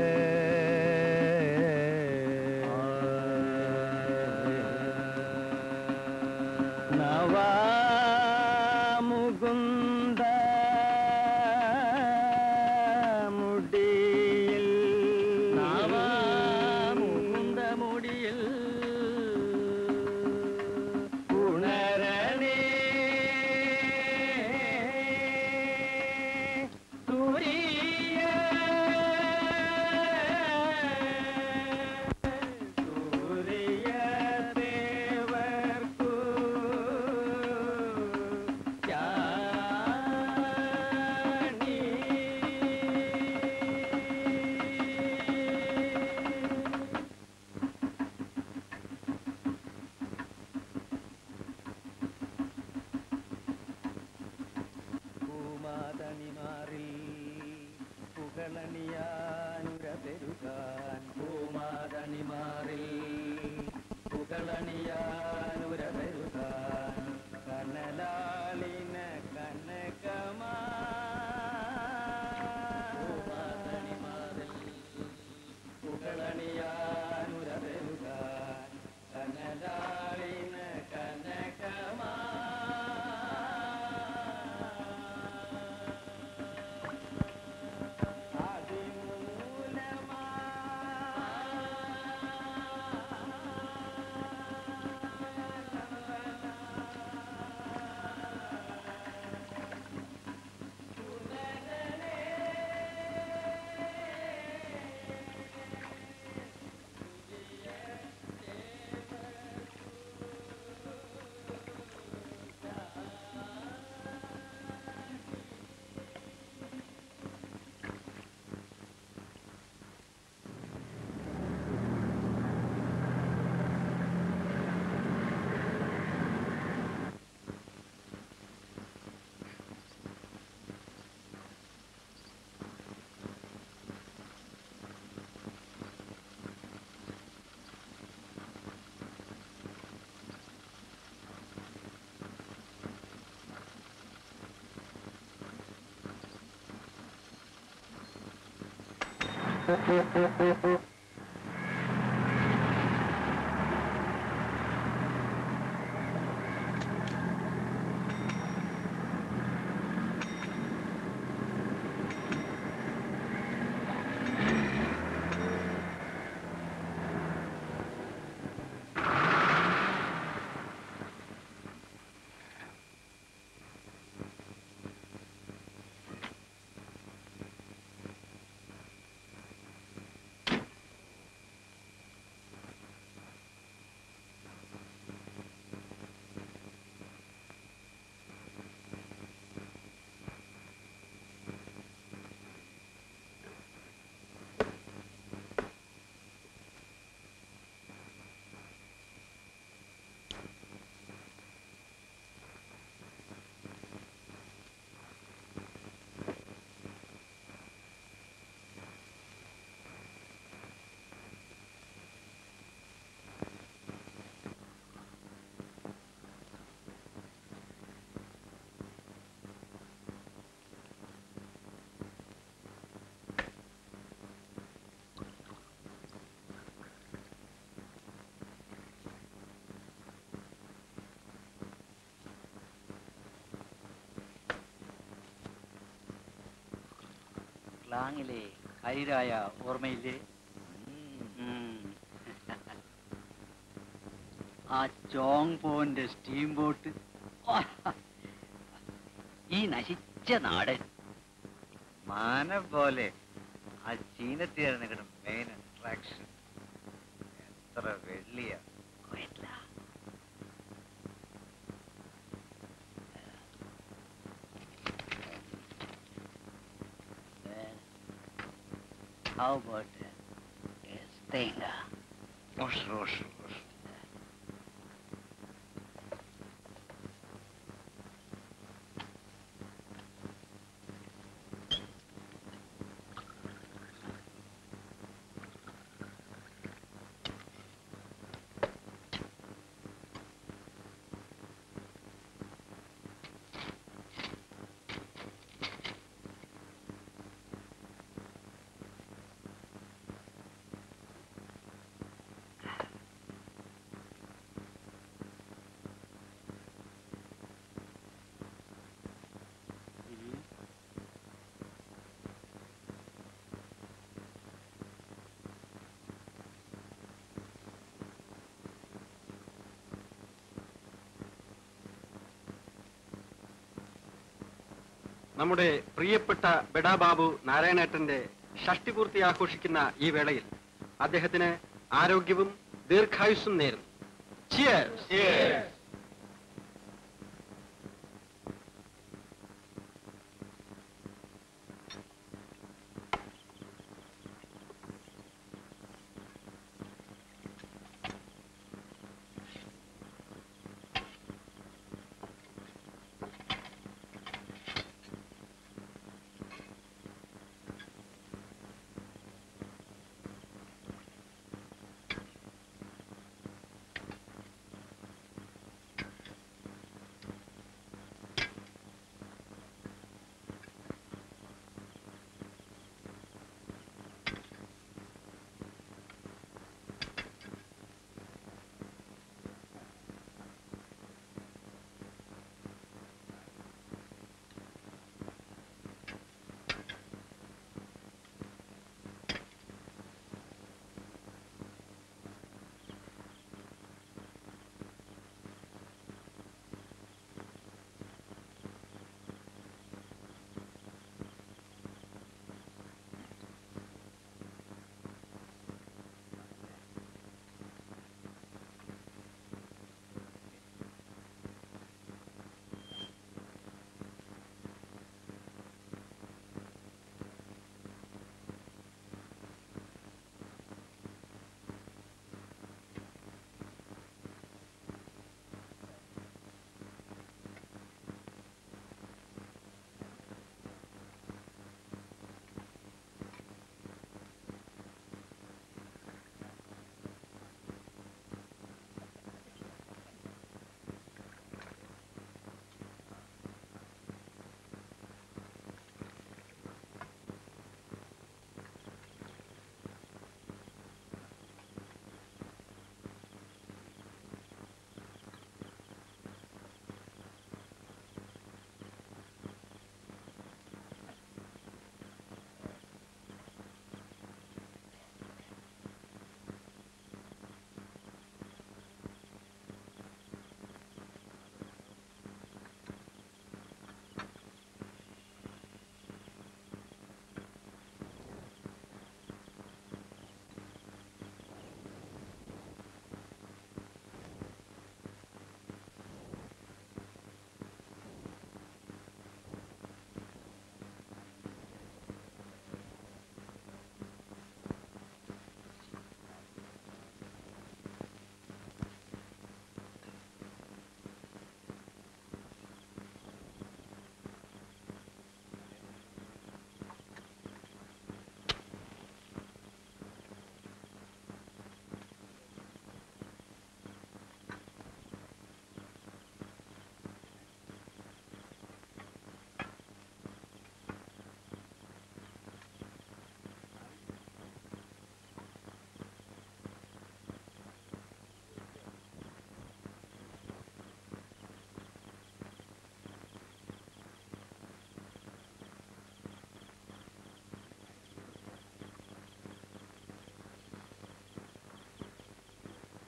നവാമുകുന്ദ മുടിയിൽ നവാമുകുന്ദ മുടിയിൽ ഉണരണേ തുരീ ക്ലാങ്ങിലെ ഹരിരായ ഓർമ്മയില്ലേ ഉം. ആ ചോങ് പോന്റെ സ്റ്റീം ബോട്ട് ഈ നശിച്ച നാട് മാന പോലെ ആ ചീനത്തിയായിരുന്നു നിങ്ങളുടെ മെയിൻ അട്രാക്ഷൻ എത്ര വെള്ളിയാ കൊയറ്റില്ല. Well, how about uh, Stenga? റോഷ് റോഷ് റോഷ് നമ്മുടെ പ്രിയപ്പെട്ട ബെഡാബാബു നാരായണേട്ടന്റെ ഷഷ്ടിപൂർത്തി ആഘോഷിക്കുന്ന ഈ വേളയിൽ അദ്ദേഹത്തിന് ആരോഗ്യവും ദീർഘായുസ്സും നേരുന്നു Cheers.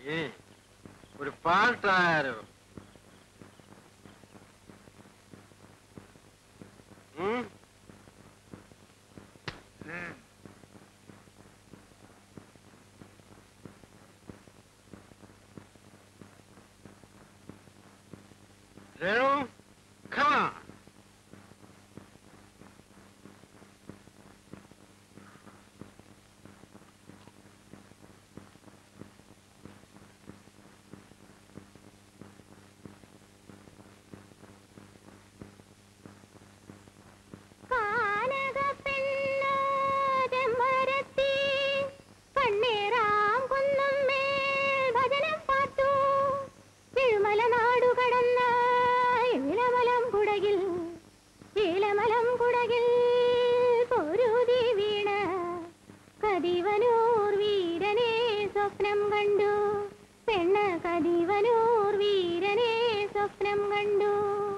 ഇനി ഒരു പാട്ടാരോ ഉം Renu, come on. കാനകപ്പെണ്ണാതെമരത്തി കണ്ണേറാം കുന്നും മേൽ ഭജനം പാർത്തു തിരുമല നാടു കടന്ന ഇളമലം കുടകിൽ ഇളമലം കുടകിൽ പൊരുതി വീണ കതിവനൂർ വീരനെ സ്വപ്നം കണ്ടു പെണ്ണ് കതിവനൂർ വീരനെ സ്വപ്നം കണ്ടു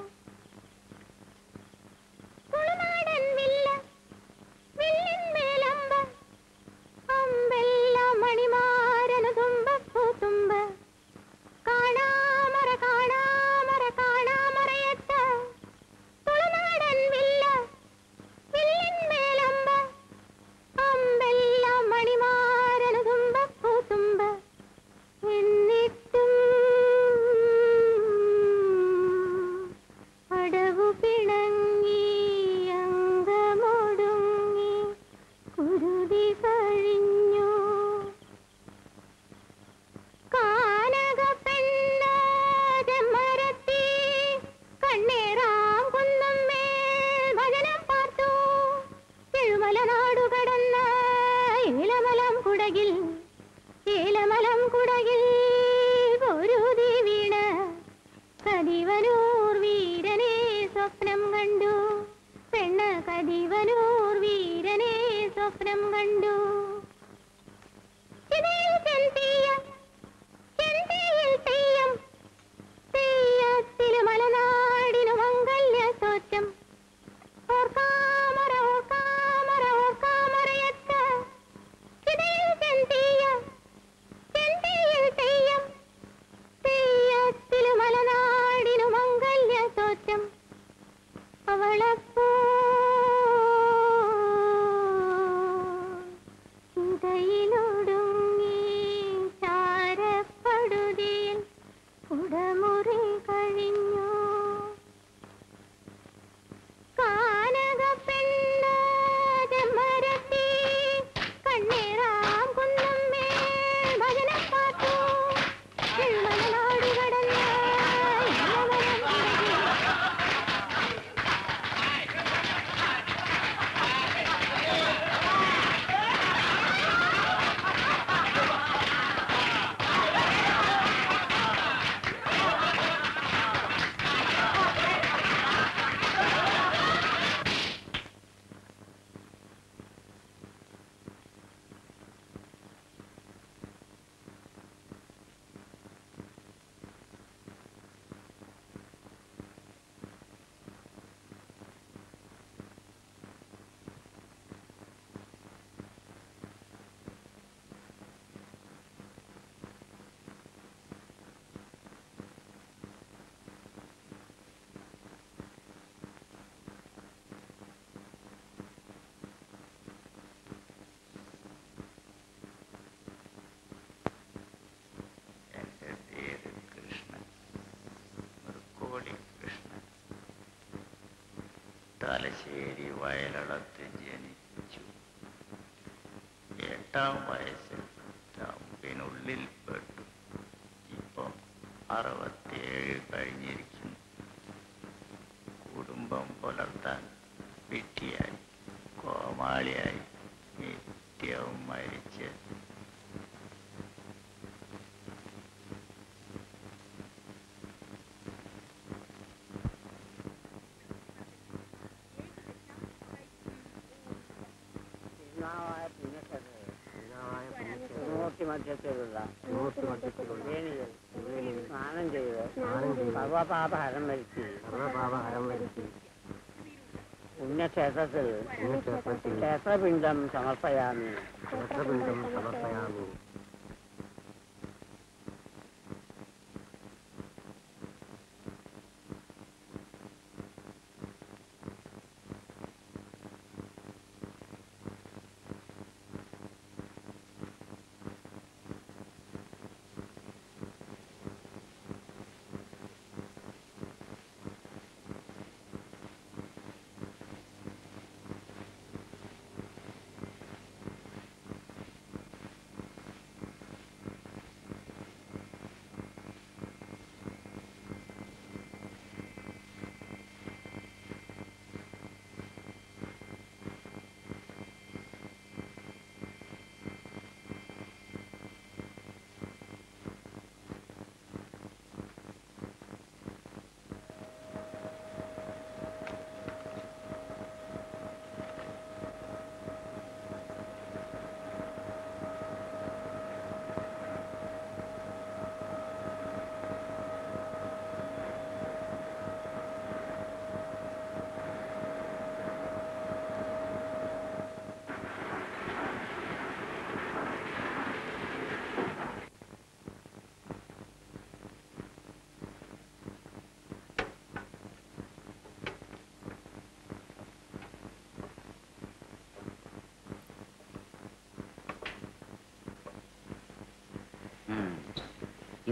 തുളുനാടൻ വില്ല വില്ലിന്മേലമ്പ അമ്പെല്ലാം മണിമാരനു തുമ്പപ്പൂത്തുമ്പ കാണാമറ കാണാമറ കാണാമറയത്ത തുളുനാടൻ വില്ല വില്ലിന്മേലമ്പ അമ്പെല്ലാം മണിമാരനു തുമ്പപ്പൂത്തുമ്പ എന്നിട്ടും അടവു പിണങ്ങി അങ്കമൊടുങ്ങി കുരുതി കഴിഞ്ഞു കാനകപ്പെണ്ണാതെമരത്തി കണ്ണേറാം കുന്നും മേൽ ഭജനം പാർത്തു തിരുമല നാടു കടന്ന ഇളമലം കുടകിൽ ഇളമലം കുടകിൽ പൊരുതി വീണ കതിവനൂർ വീരനെ സ്വപ്നം കണ്ടു പെണ്ണ് കതിവനൂർ വീരനെ സ്വപ്നം കണ്ടു ഇതിൽ ചെന്തിയ ചെന്തിയിൽ തെയ്യം തെയ്യത്തില് മലനാടിനു മംഗല്യ തോറ്റം ഓർക്കാമറ ഓർക്കാമറ ഓർക്കാമറയത്ത ഇതിൽ ചെന്തിയ ചെന്തിയിൽ തെയ്യം തെയ്യത്തില് മലനാടിനു മംഗല്യ തോറ്റം അവളപ്പോ ഇതയിലൊടുങ്ങി ചാരപ്പടുതിയിൽ ഉടമുറി കഴിഞ്ഞു കാനകപ്പെണ്ണാതെമരത്തി കണ്ണേറാം കുന്നും മേൽ ഭജനം പാർത്തു തിരുമലനാടു കടന്ന ഇളവനം കുടകിൽ എന്റെ പേര് കൃഷ്ണൻ കോടി കൃഷ്ണൻ തലശ്ശേരി വയലളത്ത് ജനിച്ചു എട്ടാം വയസ്സിൽ തമ്പിനുള്ളിൽ പെട്ടു ഇപ്പം അറുപത്തിയേഴ് കഴിഞ്ഞിരിക്കുന്നു കുടുംബം പുലർത്താൻ വിട്ടിയായി കോമാളിയായി നിത്യവും മരിച്ച് മൂർത്തി മധ്യത്തിലുള്ള വേണികൾ സ്നാനം ചെയ്ത് സർവപാപഹരം വരുത്തി പുണ്യക്ഷേത്രത്തിൽ ക്ഷേത്രപിണ്ഡം സമർപ്പയാമി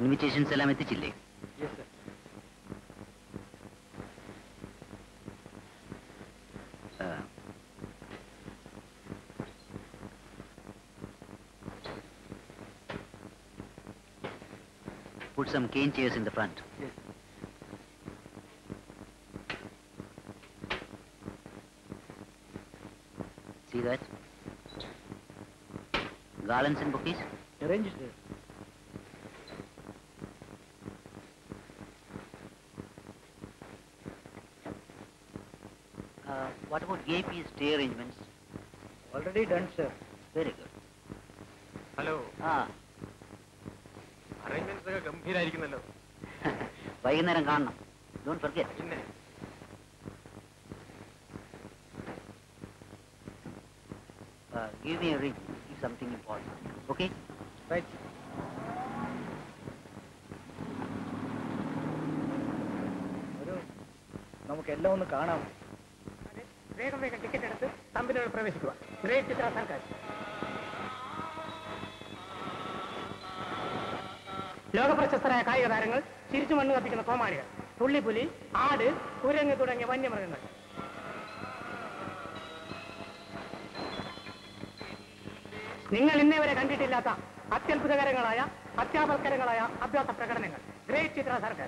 ഇൻവിറ്റേഷൻസ് എല്ലാം എത്തിച്ചില്ലേ yes sir Uh, put some cane chairs in the front. Yes. See that? Garlands and bouquets? Arranged there. Uh, what about GAP's stay arrangements? Already done, sir. Very good. Hello Ah, arrangements ഒക്കെ ഗംഭീരായിരിക്കുന്നല്ലോ വൈകുന്നേരം കാണണം don't forget പിന്നെ give me ring something important okay Right. ഒരു നമുക്കെല്ലാം ഒന്ന് കാണാം വേഗം വേഗം ടിക്കറ്റ് എടുത്ത് തമ്പിനോട് പ്രവേശിക്കുക ഗ്രേറ്റ് ചിത്ര സർക്കാർ ലോകപ്രശസ്തരായ കായിക താരങ്ങൾ ചിരിച്ചു മണ്ണ് കത്തിക്കുന്ന കോമാളികൾ തുള്ളിപ്പുലി ആട് കുരങ്ങ് തുടങ്ങിയ വന്യമൃഗങ്ങൾ നിങ്ങൾ ഇന്നേ വരെ കണ്ടിട്ടില്ലാത്ത അത്യത്ഭുതകരങ്ങളായ അത്യാപൽക്കരങ്ങളായ അഭ്യാസ പ്രകടനങ്ങൾ ഗ്രേറ്റ് ചിത്ര സർക്കാർ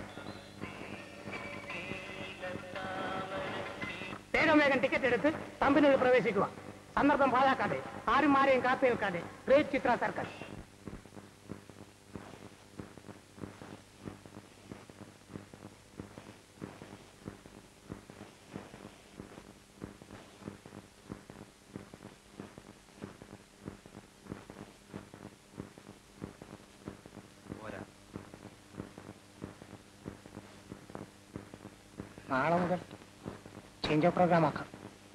വേഗം വേഗം ടിക്കറ്റ് എടുത്ത് തമ്പിനുള്ളിൽ പ്രവേശിക്കുക സന്ദർഭം പാഴാക്കാതെ ആരും ആരെയും കാത്തു നിൽക്കാതെ ഗ്രേറ്റ് ചിത്ര സർക്കാർ പോരാ നാളെ മുതൽ ചേഞ്ച് ഓഫ് പ്രോഗ്രാം ആക്കാം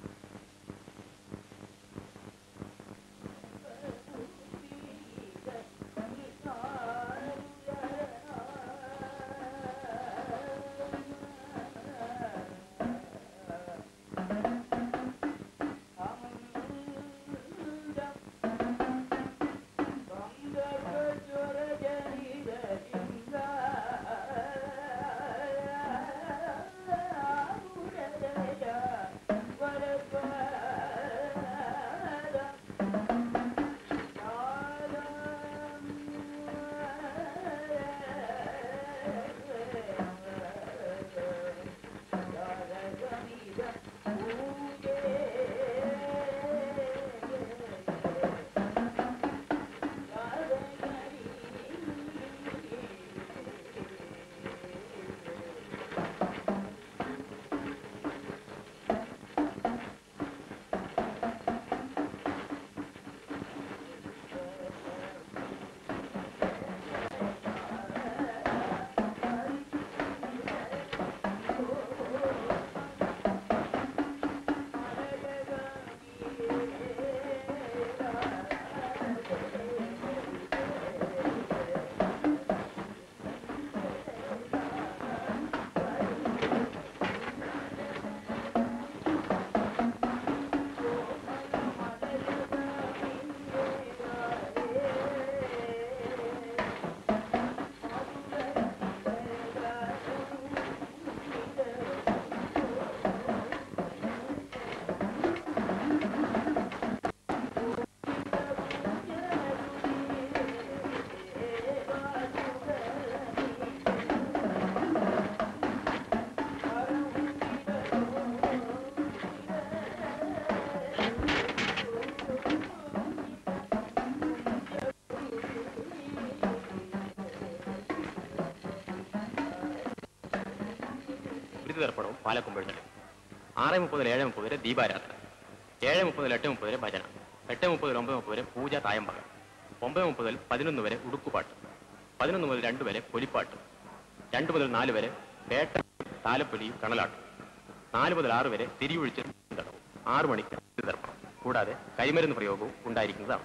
ബലിതർപ്പണവും പാലക്കുമ്പഴുന്നലും ആറ് മുപ്പതിൽ ഏഴ് മുപ്പത് വരെ ദീപാരാധന ഏഴ് മുപ്പതിൽ എട്ട് മുപ്പത് വരെ ഭജന എട്ട് മുപ്പതിൽ ഒമ്പത് മുപ്പത് വരെ പൂജ തായമ്പക ഒമ്പത് മുപ്പതിൽ പതിനൊന്ന് വരെ ഉടുക്കുപാട്ട് പതിനൊന്ന് മുതൽ രണ്ട് വരെ പൊലിപ്പാട്ട് രണ്ട് മുതൽ നാല് വരെ വേട്ട താലപ്പൊലിയും കണലാട്ടും നാല് മുതൽ ആറ് വരെ തിരിയൊഴിച്ച് തടവും ആറു മണിക്ക് ബലിതർപ്പണം കൂടാതെ കരിമരുന്ന് പ്രയോഗവും ഉണ്ടായിരിക്കുന്നതാണ്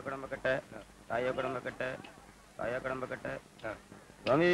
കായക്കുടം വെക്കട്ടെ കായക്കുടം വെക്കട്ടെ കായക്കുടം വെക്കട്ടെ സ്വാമി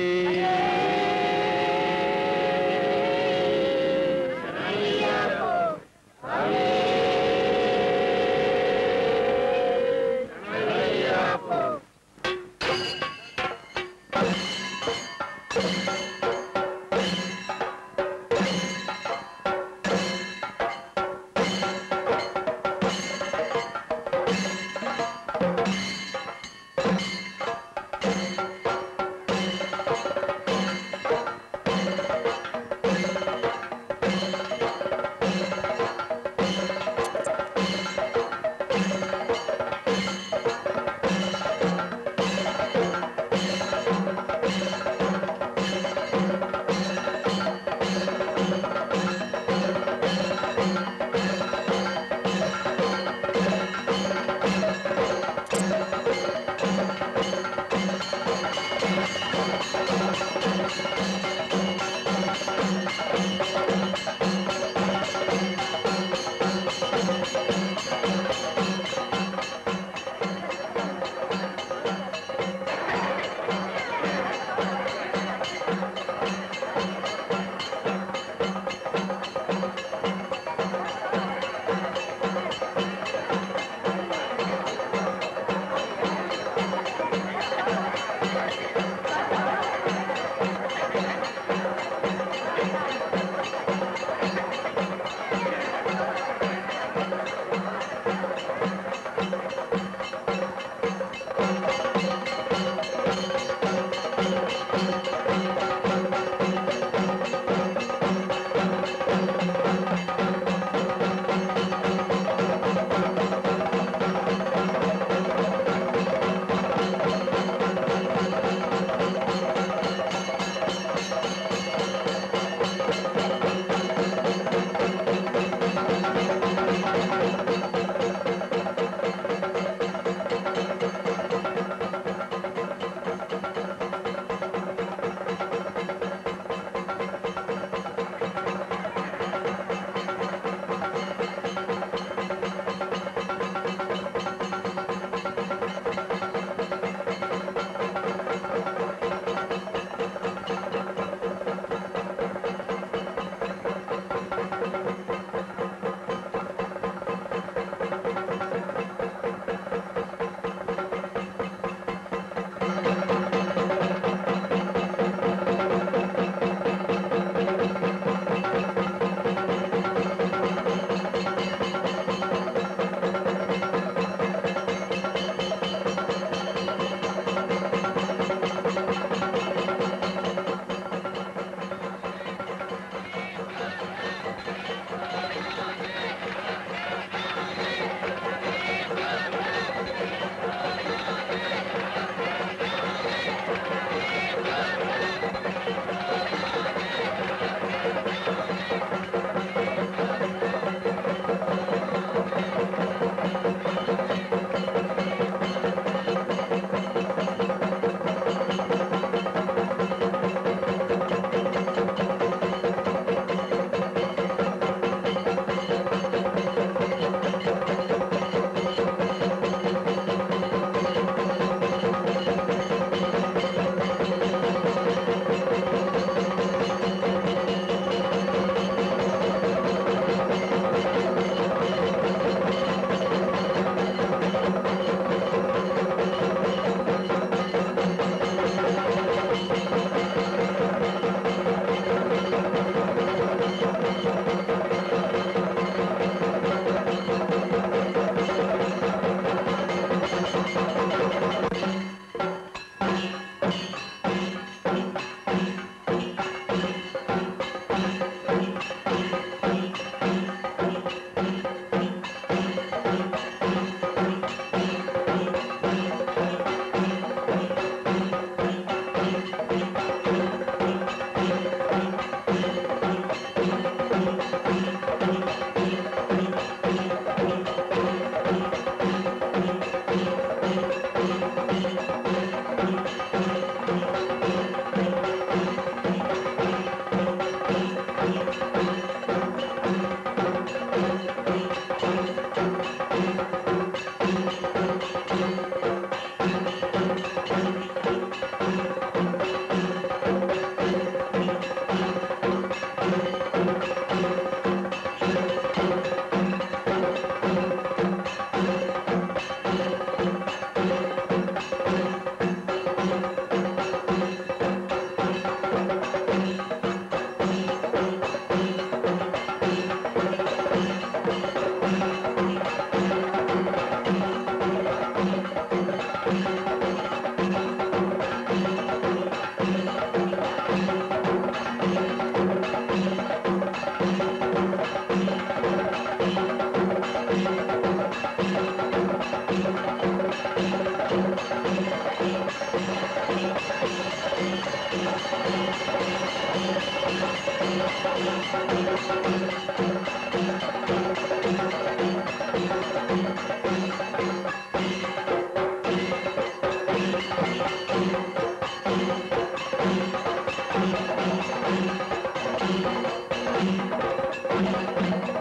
Thank you.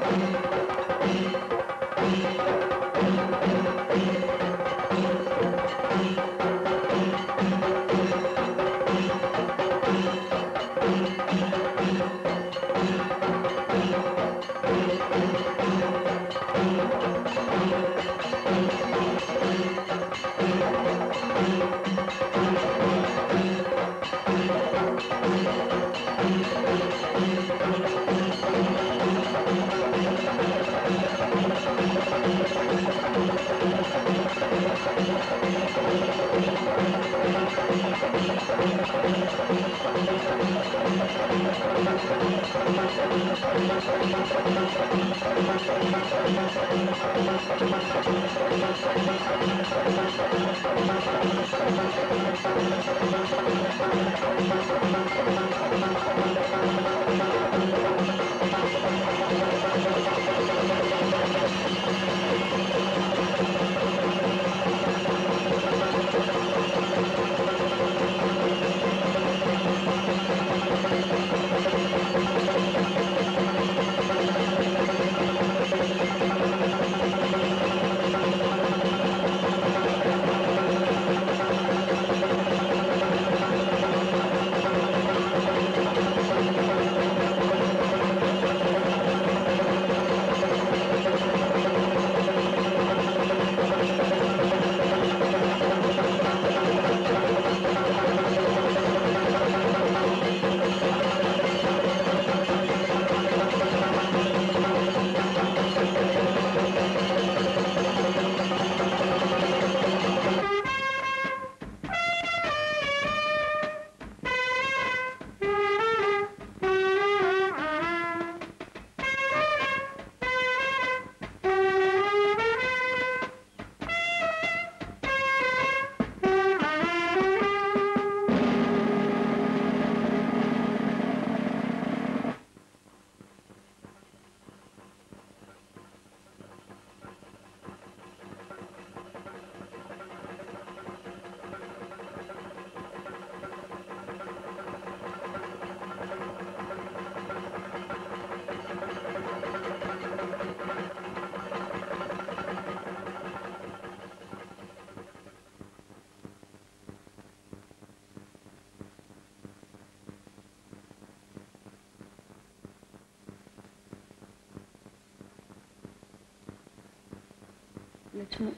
ലക്ഷ്മി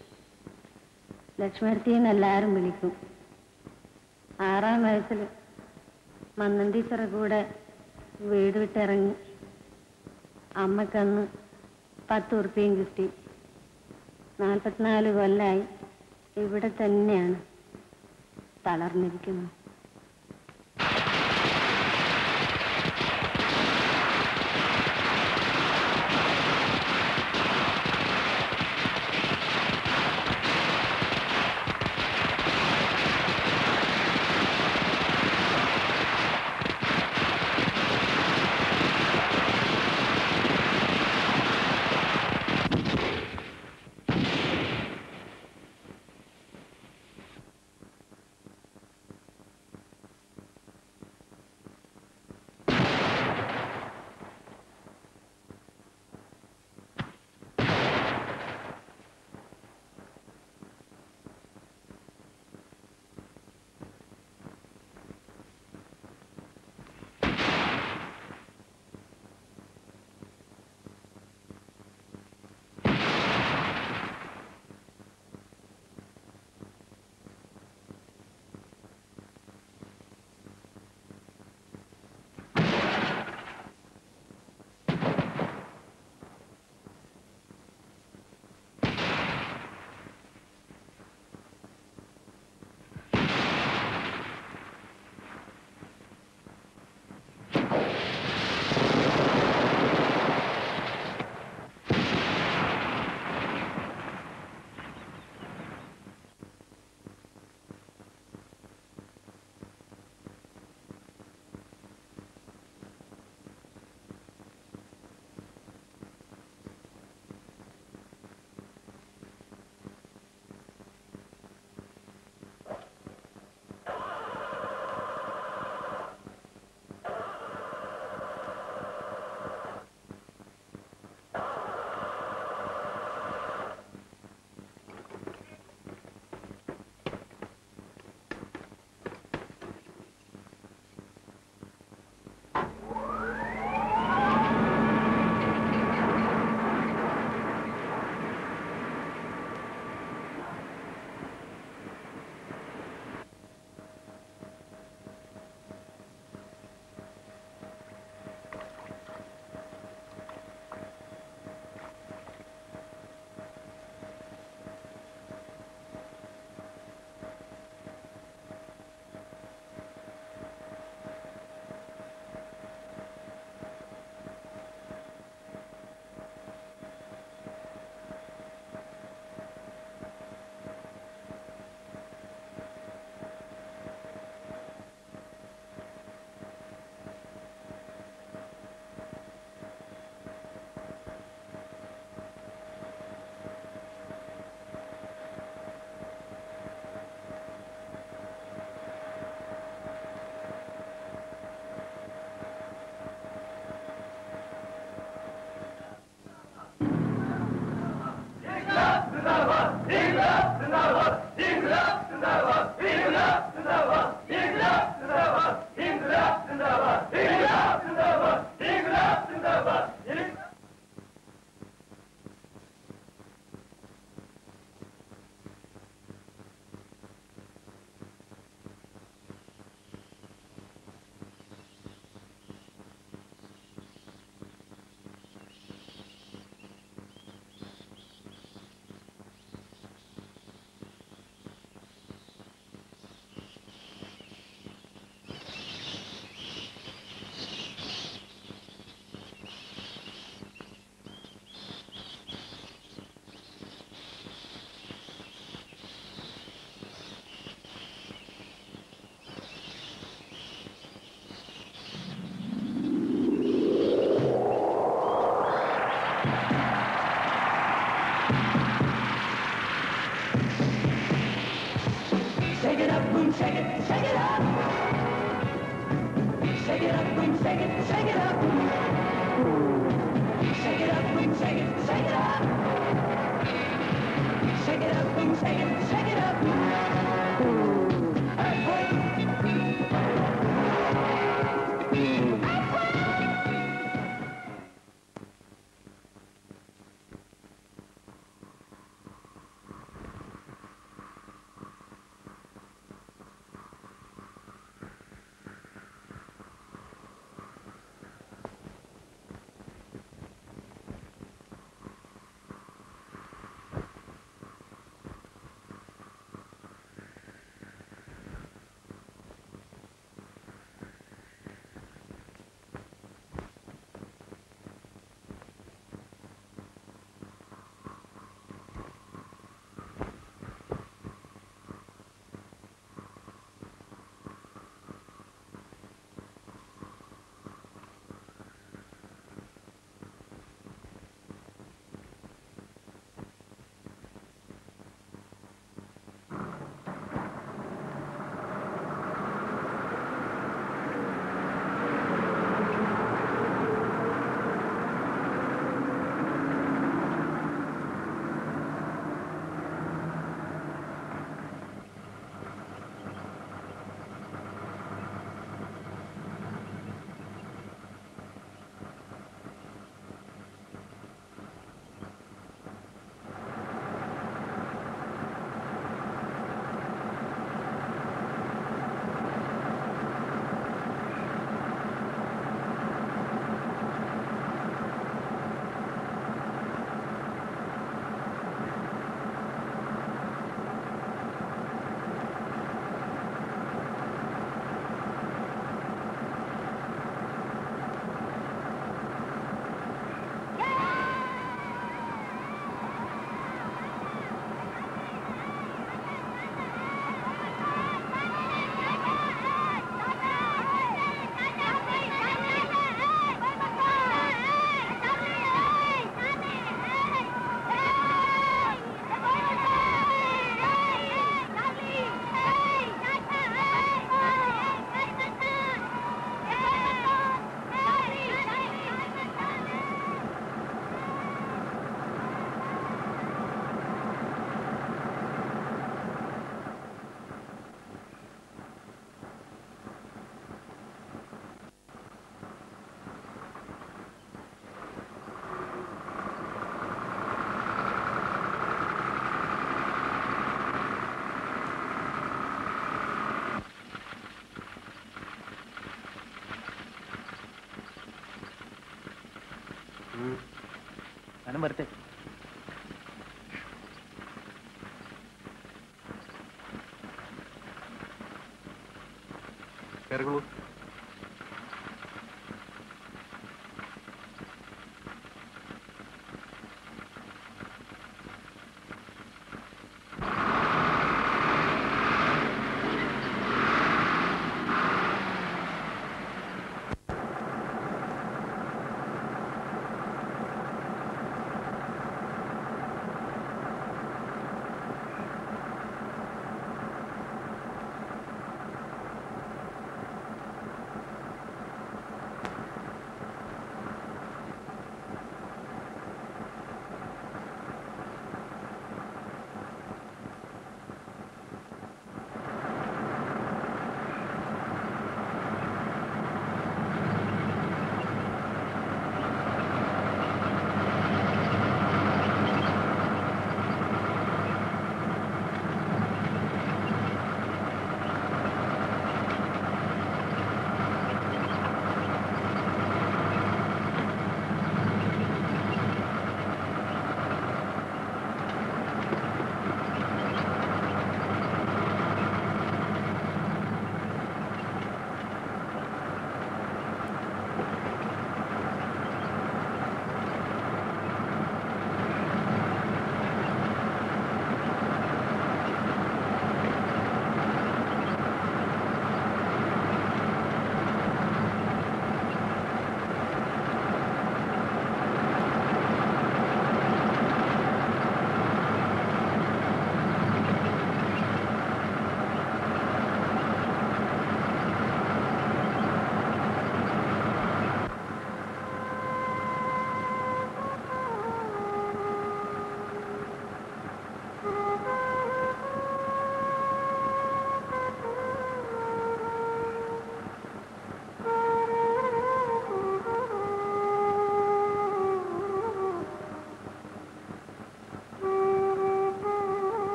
ലക്ഷ്മിയടുത്തിന്ന് എല്ലാവരും വിളിക്കും ആറാം വയസ്സിൽ മന്നം ടീച്ചറെ കൂടെ വീട് വിട്ടിറങ്ങി അമ്മക്കന്ന് പത്ത് ഉറുപ്പിയും കിട്ടി നാൽപ്പത്തിനാല് കൊല്ലായി ഇവിടെ തന്നെയാണ് തളർന്നിരിക്കുന്നു ഞാനും വരട്ടെ കയറിക്കോളൂ